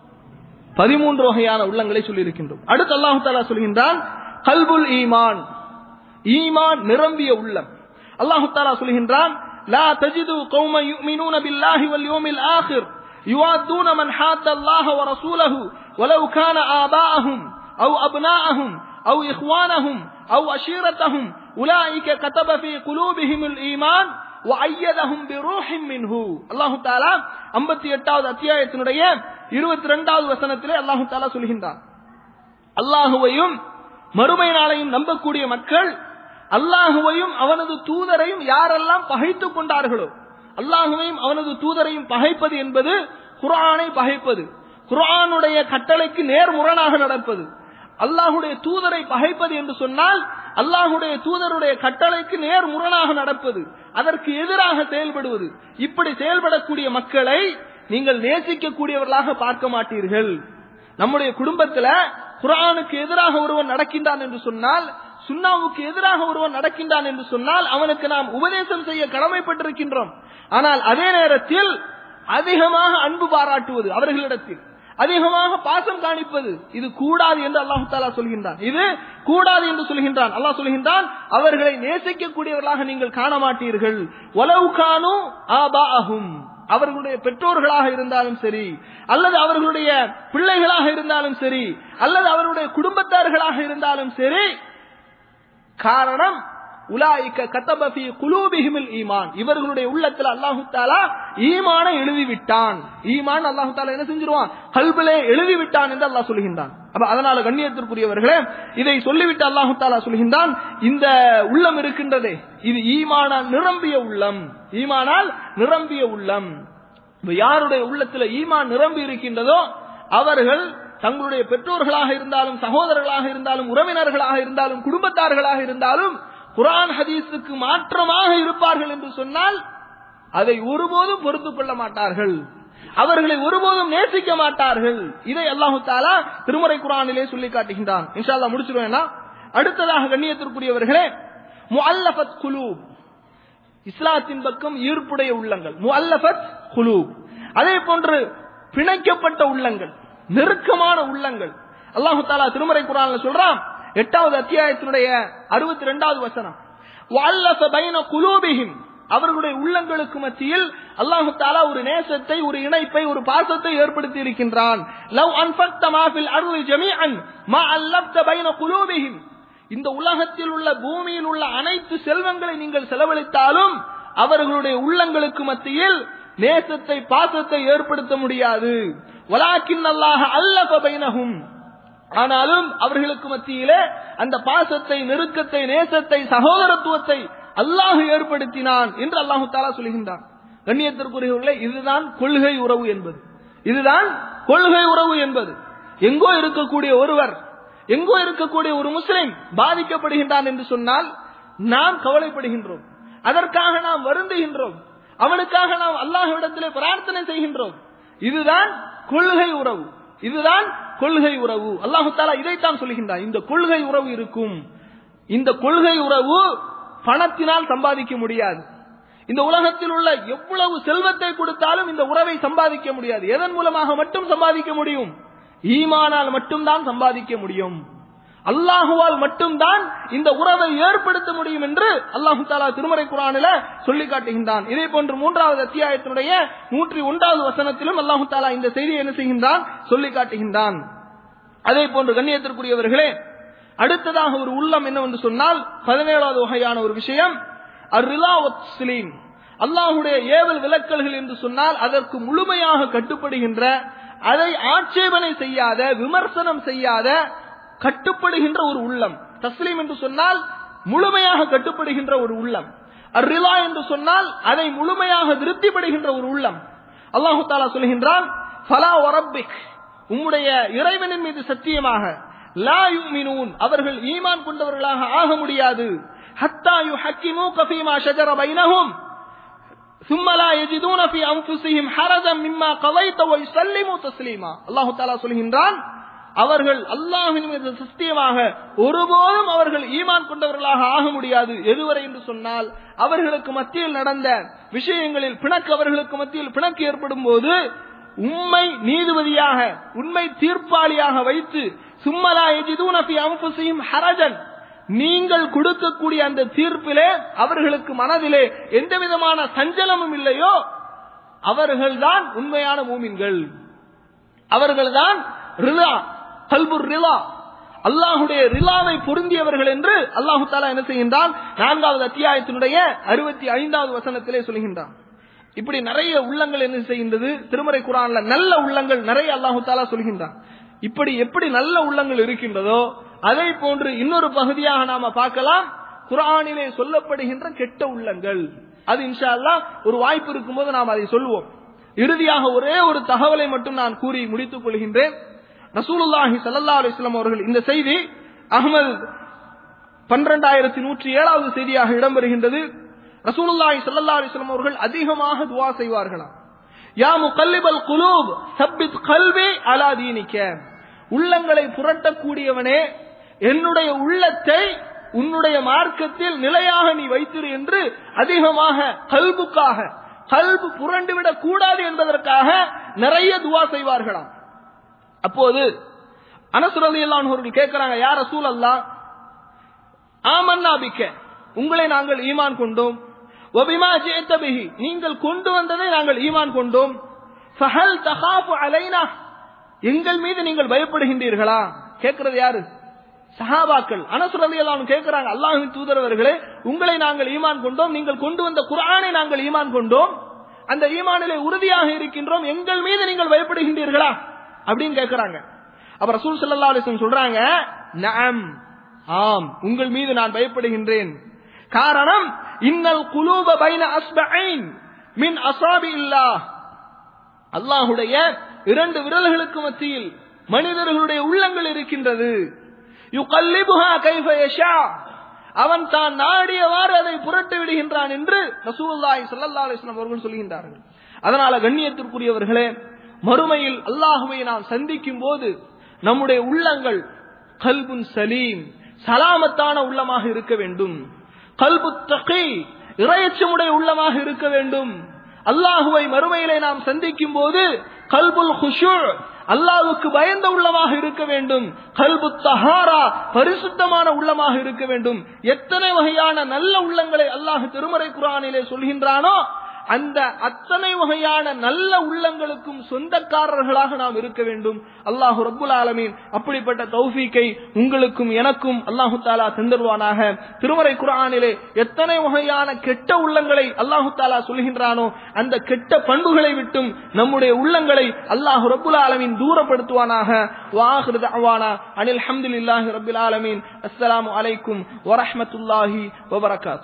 பதிமூன்று வகையான உள்ளங்களை சொல்லி இருக்கின்றோம் அடுத்து அல்லாஹு தாலா சொல்கின்றான் கல்புல் ஈமான் ஈமான் நிரம்பிய உள்ளம் அல்லாஹு தாலா சொல்கின்றான் لا تجدوا قوما يؤمنون بالله واليوم الآخر يوادون من حاد الله ورسوله ولو كان آباءهم أو أبناءهم أو إخوانهم أو عشيرتهم أولئك كتب في قلوبهم الإيمان وأيدهم بروح منه الله تعالى 58வது அத்தியாயத்தினுடைய 22வது வசனத்திலே அல்லாஹ் தஆலா சொல்கின்றான் அல்லாஹுவையும் மறுமை நாளையும் நம்பக்கூடிய மக்கள் அல்லாஹுவையும் அவனது தூதரையும் யாரெல்லாம் பகைத்துக் கொண்டார்களோ அல்லாஹுவையும் அவனது தூதரையும் பகைப்பது என்பது குரானை பகைப்பது குரானுடைய கட்டளைக்கு நேர்முரணாக நடப்பது அல்லாஹுடைய தூதரை பகைப்பது என்று சொன்னால் அல்லாஹுடைய தூதருடைய கட்டளைக்கு நேர் முரணாக நடப்பது அதற்கு எதிராக செயல்படுவது இப்படி செயல்படக்கூடிய மக்களை நீங்கள் நேசிக்கக்கூடியவர்களாக பார்க்க மாட்டீர்கள் நம்முடைய குடும்பத்துல குரானுக்கு எதிராக ஒருவன் நடக்கின்றான் என்று சொன்னால் சுண்ணாவுக்கு எதிராக ஒருவன் நடக்கின்றான் என்று சொன்னால் அவனுக்கு நாம் உபதேசம் செய்ய கடமைப்பட்டிருக்கின்றோம் ஆனால் அதே நேரத்தில் அதிகமாக அன்பு பாராட்டுவது அவர்களிடத்தில் அதிகமாக பாசம் காணிப்பது இது கூடாது என்று அல்லாஹு தாலா சொல்கின்றான் இது கூடாது என்று சொல்கின்றான் அல்லாஹ் சொல்கின்றான் அவர்களை நேசிக்கக்கூடியவர்களாக நீங்கள் காண மாட்டீர்கள் ஒலவுகானு ஆபாஅஹும் அவர்களுடைய பெற்றோர்களாக இருந்தாலும் சரி அல்லது அவர்களுடைய பிள்ளைகளாக இருந்தாலும் சரி அல்லது அவர்களுடைய குடும்பத்தார்களாக இருந்தாலும் சரி காரணம் உலாய்க்க கத்தபி குலூபிஹிமில் ஈமான் இவர்களுடைய உள்ளத்தில் அல்லாஹு தாலா ஈமானை எழுதி விட்டான் ஈமான் அல்லாஹு தாலா என்ன செஞ்சிருவான் கல்பிலே எழுதி விட்டான் என்று அல்லாஹ் சொல்கின்றான் அப்ப அதனால கண்ணியத்திற்குரியவர்களே இதை சொல்லிவிட்டு அல்லாஹு தாலா சொல்கின்றான் இந்த உள்ளம் இருக்கின்றதே இது ஈமானால் நிரம்பிய உள்ளம் ஈமானால் நிரம்பிய உள்ளம் இப்ப யாருடைய உள்ளத்துல ஈமான் நிரம்பி இருக்கின்றதோ அவர்கள் தங்களுடைய பெற்றோர்களாக இருந்தாலும் சகோதரர்களாக இருந்தாலும் உறவினர்களாக இருந்தாலும் குடும்பத்தார்களாக இருந்தாலும் குரான் ஹதீஸுக்கு மாற்றமாக இருப்பார்கள் என்று சொன்னால் அதை ஒருபோதும் பொறுத்துக் கொள்ள மாட்டார்கள் அவர்களை ஒருபோதும் நேசிக்க மாட்டார்கள் இதை அல்லாஹு தாலா திருமறை குரானிலே சொல்லி காட்டுகின்றான் இன்ஷால்லா முடிச்சிருவேன்னா அடுத்ததாக கண்ணியத்திற்குரியவர்களே முஅல்லஃபத் குலூப் இஸ்லாத்தின் பக்கம் ஈர்ப்புடைய உள்ளங்கள் முஅல்லஃபத் குலூப் அதே போன்று பிணைக்கப்பட்ட உள்ளங்கள் நெருக்கமான உள்ளங்கள் அல்லாஹு தாலா திருமறை குரான்ல சொல்றான் எட்டாவது அத்தியாயத்தினுடைய அறுபத்தி ரெண்டாவது வசனம் வல்லஃப பைன குலூபிஹிம் அவர்களுடைய உள்ளங்களுக்கு மத்தியில் அல்லாஹு தாலா ஒரு நேசத்தை ஒரு இணைப்பை ஒரு பாசத்தை ஏற்படுத்தி இருக்கின்றான் லவ் அன்ஃபக்த மாஃபில் அருள் ஜமீஅன் மா அல்லப்த பைன குலூபிஹிம் இந்த உலகத்தில் உள்ள பூமியில் உள்ள அனைத்து செல்வங்களை நீங்கள் செலவழித்தாலும் அவர்களுடைய உள்ளங்களுக்கு மத்தியில் நேசத்தை பாசத்தை ஏற்படுத்த முடியாது வலாக்கின் அல்லாஹ் அல்லஃப பைனஹும் ஆனாலும் அவர்களுக்கு மத்தியிலே அந்த பாசத்தை நெருக்கத்தை நேசத்தை சகோதரத்துவத்தை அல்லாஹ் ஏற்படுத்தினான் என்று அல்லாஹு தாலா சொல்கின்றான் கண்ணியத்திற்குரியவர்களே இதுதான் கொள்கை உறவு என்பது இதுதான் கொள்கை உறவு என்பது எங்கோ இருக்கக்கூடிய ஒருவர் எங்கோ இருக்கக்கூடிய ஒரு முஸ்லிம் பாதிக்கப்படுகின்றான் என்று சொன்னால் நாம் கவலைப்படுகின்றோம் அதற்காக நாம் வருந்துகின்றோம் அவனுக்காக நாம் அல்லாஹ்விடத்திலே பிரார்த்தனை செய்கின்றோம் இதுதான் கொள்கை உறவு இதுதான் கொள்கை உறவு அல்லாஹு தாலா இதைத்தான் சொல்கின்றான் இந்த கொள்கை உறவு இருக்கும் இந்த கொள்கை உறவு பணத்தினால் சம்பாதிக்க முடியாது இந்த உலகத்தில் உள்ள எவ்வளவு செல்வத்தை கொடுத்தாலும் இந்த உறவை சம்பாதிக்க முடியாது எதன் மூலமாக மட்டும் சம்பாதிக்க முடியும் ஈமானால் மட்டும்தான் சம்பாதிக்க முடியும் அல்லாஹுவால் மட்டும்தான் இந்த உறவை ஏற்படுத்த முடியும் என்று அல்லாஹு தாலா திருமறை குரானில சொல்லி காட்டுகின்றான் இதே போன்று மூன்றாவது அத்தியாயத்தினுடைய நூற்றி ஒன்றாவது வசனத்திலும் அல்லாஹு தாலா இந்த செய்தியை என்ன செய்கின்றான் சொல்லி காட்டுகின்றான் அதே போன்று கண்ணியத்திற்குரியவர்களே அடுத்ததாக ஒரு உள்ளம் என்னவென்று சொன்னால் பதினேழாவது வகையான ஒரு விஷயம் அர்ரிலாவத்ஸ்லீம் அல்லாஹுடைய ஏவல் விலக்கல்கள் என்று சொன்னால் அதற்கு முழுமையாக கட்டுப்படுகின்ற அதை ஆட்சேபனை செய்யாத விமர்சனம் செய்யாத கட்டுப்படுகின்ற ஒரு உள்ளம் தஸ்லீம் என்று சொன்னால் முழுமையாக கட்டுப்படுகின்ற ஒரு உள்ளம் அர்ரிலா என்று சொன்னால் அதை முழுமையாக திருப்திப்படுகின்ற ஒரு உள்ளம் அல்லாஹு தாலா சொல்கின்றான் ஃபலா ஒரப்பிக் உம்முடைய இறைவனின் மீது சத்தியமாக லா யுமினூன் அவர்கள் ஈமான் கொண்டவர்களாக ஆக முடியாது ஹத்தா யு ஹக்கிமு கஃபீமா ஷஜர பைனஹும் ثم لا يجدون في انفسهم حرجا مما قضيت ويسلموا تسليما அல்லாஹ் தஆலா சொல்கின்றான் அவர்கள் அல்லாஹ்வின் மீது சத்தியமாக ஒருபோதும் அவர்கள் ஈமான் கொண்டவர்களாக ஆக முடியாது எதுவரை என்று சொன்னால் அவர்களுக்கு மத்தியில் நடந்த விஷயங்களில் பிணக்கு அவர்களுக்கு மத்தியில் பிணக்கு ஏற்படும் போது உண்மை நீதிபதியாக உண்மை தீர்ப்பாளியாக வைத்து சும்மலா எஜிதூன ஃபி அன்ஃபுஸிஹிம் ஹரஜன் நீங்கள் கொடுக்கக்கூடிய அந்த தீர்ப்பிலே அவர்களுக்கு மனதிலே எந்த விதமான சஞ்சலமும் இல்லையோ அவர்கள்தான் உண்மையான மூமின்கள் அவர்கள்தான் ரிலா கல்புர் ரிலா அல்லாஹுடைய ரிலாவை பொருந்தியவர்கள் என்று அல்லாஹு தாலா என்ன செய்கின்றான் நான்காவது அத்தியாயத்தினுடைய அறுபத்தி ஐந்தாவது வசனத்திலே சொல்கின்றான் இப்படி நிறைய உள்ளங்கள் என்ன செய்கின்றது திருமறை குரான்ல நல்ல உள்ளங்கள் நிறைய அல்லாஹு தாலா சொல்கின்றான் இப்படி எப்படி நல்ல உள்ளங்கள் இருக்கின்றதோ அதை போன்று இன்னொரு பகுதியாக நாம பார்க்கலாம் குரானிலே சொல்லப்படுகின்ற கெட்ட உள்ளங்கள் அது இன்ஷா அல்லாஹ் ஒரு வாய்ப்பு இருக்கும்போது நாம் அதை சொல்லுவோம் இறுதியாக ஒரே ஒரு தகவலை மட்டும் நான் கூறி முடித்துக் கொள்கின்றேன் ரசூலுல்லாஹி ஸல்லல்லாஹு அலைஹி வஸல்லம் அவர்கள் இந்த செய்தி அகமது பன்னிரண்டாயிரத்தி நூற்றி ஏழாவது செய்தியாக இடம்பெறுகின்றது ரசூலுல்லாஹி ஸல்லல்லாஹு அலைஹி வஸல்லம் அவர்கள் அதிகமாக துஆ செய்வார்களாம் யா முகல்லிபல் குலூப் சப்பித் கல்வி அலா தீனிக்க உள்ளங்களை புரட்டக்கூடியவனே என்னுடைய உள்ளத்தை உன்னுடைய மார்க்கத்தில் நிலையாக நீ வைத்திரு என்று அதிகமாக கல்புக்காக கல்பு புரண்டு விடக் கூடாது என்பதற்காக நிறைய துவா செய்வார்களாம் அப்போது அனசுரதி அவர்கள் கேட்கிறாங்க யார் ரசூல் அல்லா ஆமன்னாபிக்க உங்களை நாங்கள் ஈமான் கொண்டோம் ஒபிமா ஜேத்தபிஹி நீங்கள் கொண்டு வந்ததை நாங்கள் ஈமான் கொண்டோம் ஃபஹல் தகாஃபு அலைனா எங்கள் மீது நீங்கள் பயப்படுகின்றீர்களா கேட்கிறது யாரு சஹாபாக்கள் அனசுரதியெல்லாம் கேட்கிறாங்க அல்லாஹின் தூதரவர்களே உங்களை நாங்கள் ஈமான் கொண்டோம் நீங்கள் கொண்டு வந்த குரானை நாங்கள் ஈமான் கொண்டோம் அந்த ஈமானிலே உறுதியாக இருக்கின்றோம் எங்கள் மீது நீங்கள் பயப்படுகின்றீர்களா அப்படின்னு கேட்கிறாங்க அப்ப ரசூல் ஸல்லல்லாஹு அலைஹி வஸல்லம் சொல்றாங்க நஅம் ஆம் உங்கள் மீது நான் பயப்படுகின்றேன் காரணம் இன்னல் குலூப பைன அஸ்பஐன் மின் அசாபி இல்லாஹ் அல்லாஹுடைய இரண்டு விரல்களுக்கு மத்தியில் மனிதர்களுடைய உள்ளங்கள் இருக்கின்றது யுகல்லிபுஹா கைஃப யஷா அவன் தான் நாடியவாறு அதை புரட்டு விடுகின்றான் என்று ரசூலுல்லாஹி ஸல்லல்லாஹு அலைஹி வஸல்லம் அவர்கள் சொல்கின்றார்கள் அதனால கண்ணியத்திற்குரியவர்களே மறுமையில் அல்லாஹுவை நாம் சந்திக்கும் போது நம்முடைய உள்ளங்கள் கல்புன் சலீம் சலாமத்தான உள்ளமாக இருக்க வேண்டும் கல்பு தகி இறையச்சமுடைய உள்ளமாக இருக்க வேண்டும் அல்லாஹுவை மறுமையிலே நாம் சந்திக்கும் போது கல்புல் குஷு அல்லாஹுக்கு பயந்த உள்ளமாக இருக்க வேண்டும் கல்பு தஹாரா பரிசுத்தமான உள்ளமாக இருக்க வேண்டும் எத்தனை வகையான நல்ல உள்ளங்களை அல்லாஹ் திருமறை குரானிலே சொல்கின்றானோ அந்த அத்தனை வகையான நல்ல உள்ளங்களுக்கும் சொந்தக்காரர்களாக நாம் இருக்க வேண்டும் அல்லாஹு ரப்புல் ஆலமீன் அப்படிப்பட்ட தௌஃபீக்கை உங்களுக்கும் எனக்கும் அல்லாஹு தாலா தந்தருவானாக திருமறை குரானிலே எத்தனை வகையான கெட்ட உள்ளங்களை அல்லாஹு தாலா சொல்கின்றானோ அந்த கெட்ட பண்புகளை விட்டும் நம்முடைய உள்ளங்களை அல்லாஹு ரப்புல் ஆலமீன் தூரப்படுத்துவானாக வாஹிரு தஅவானா அனில் ஹம்துலில்லாஹி ரப்பில் ஆலமீன் அஸ்ஸலாமு அலைக்கும் வரஹ்மத்துல்லாஹி வபரகாத்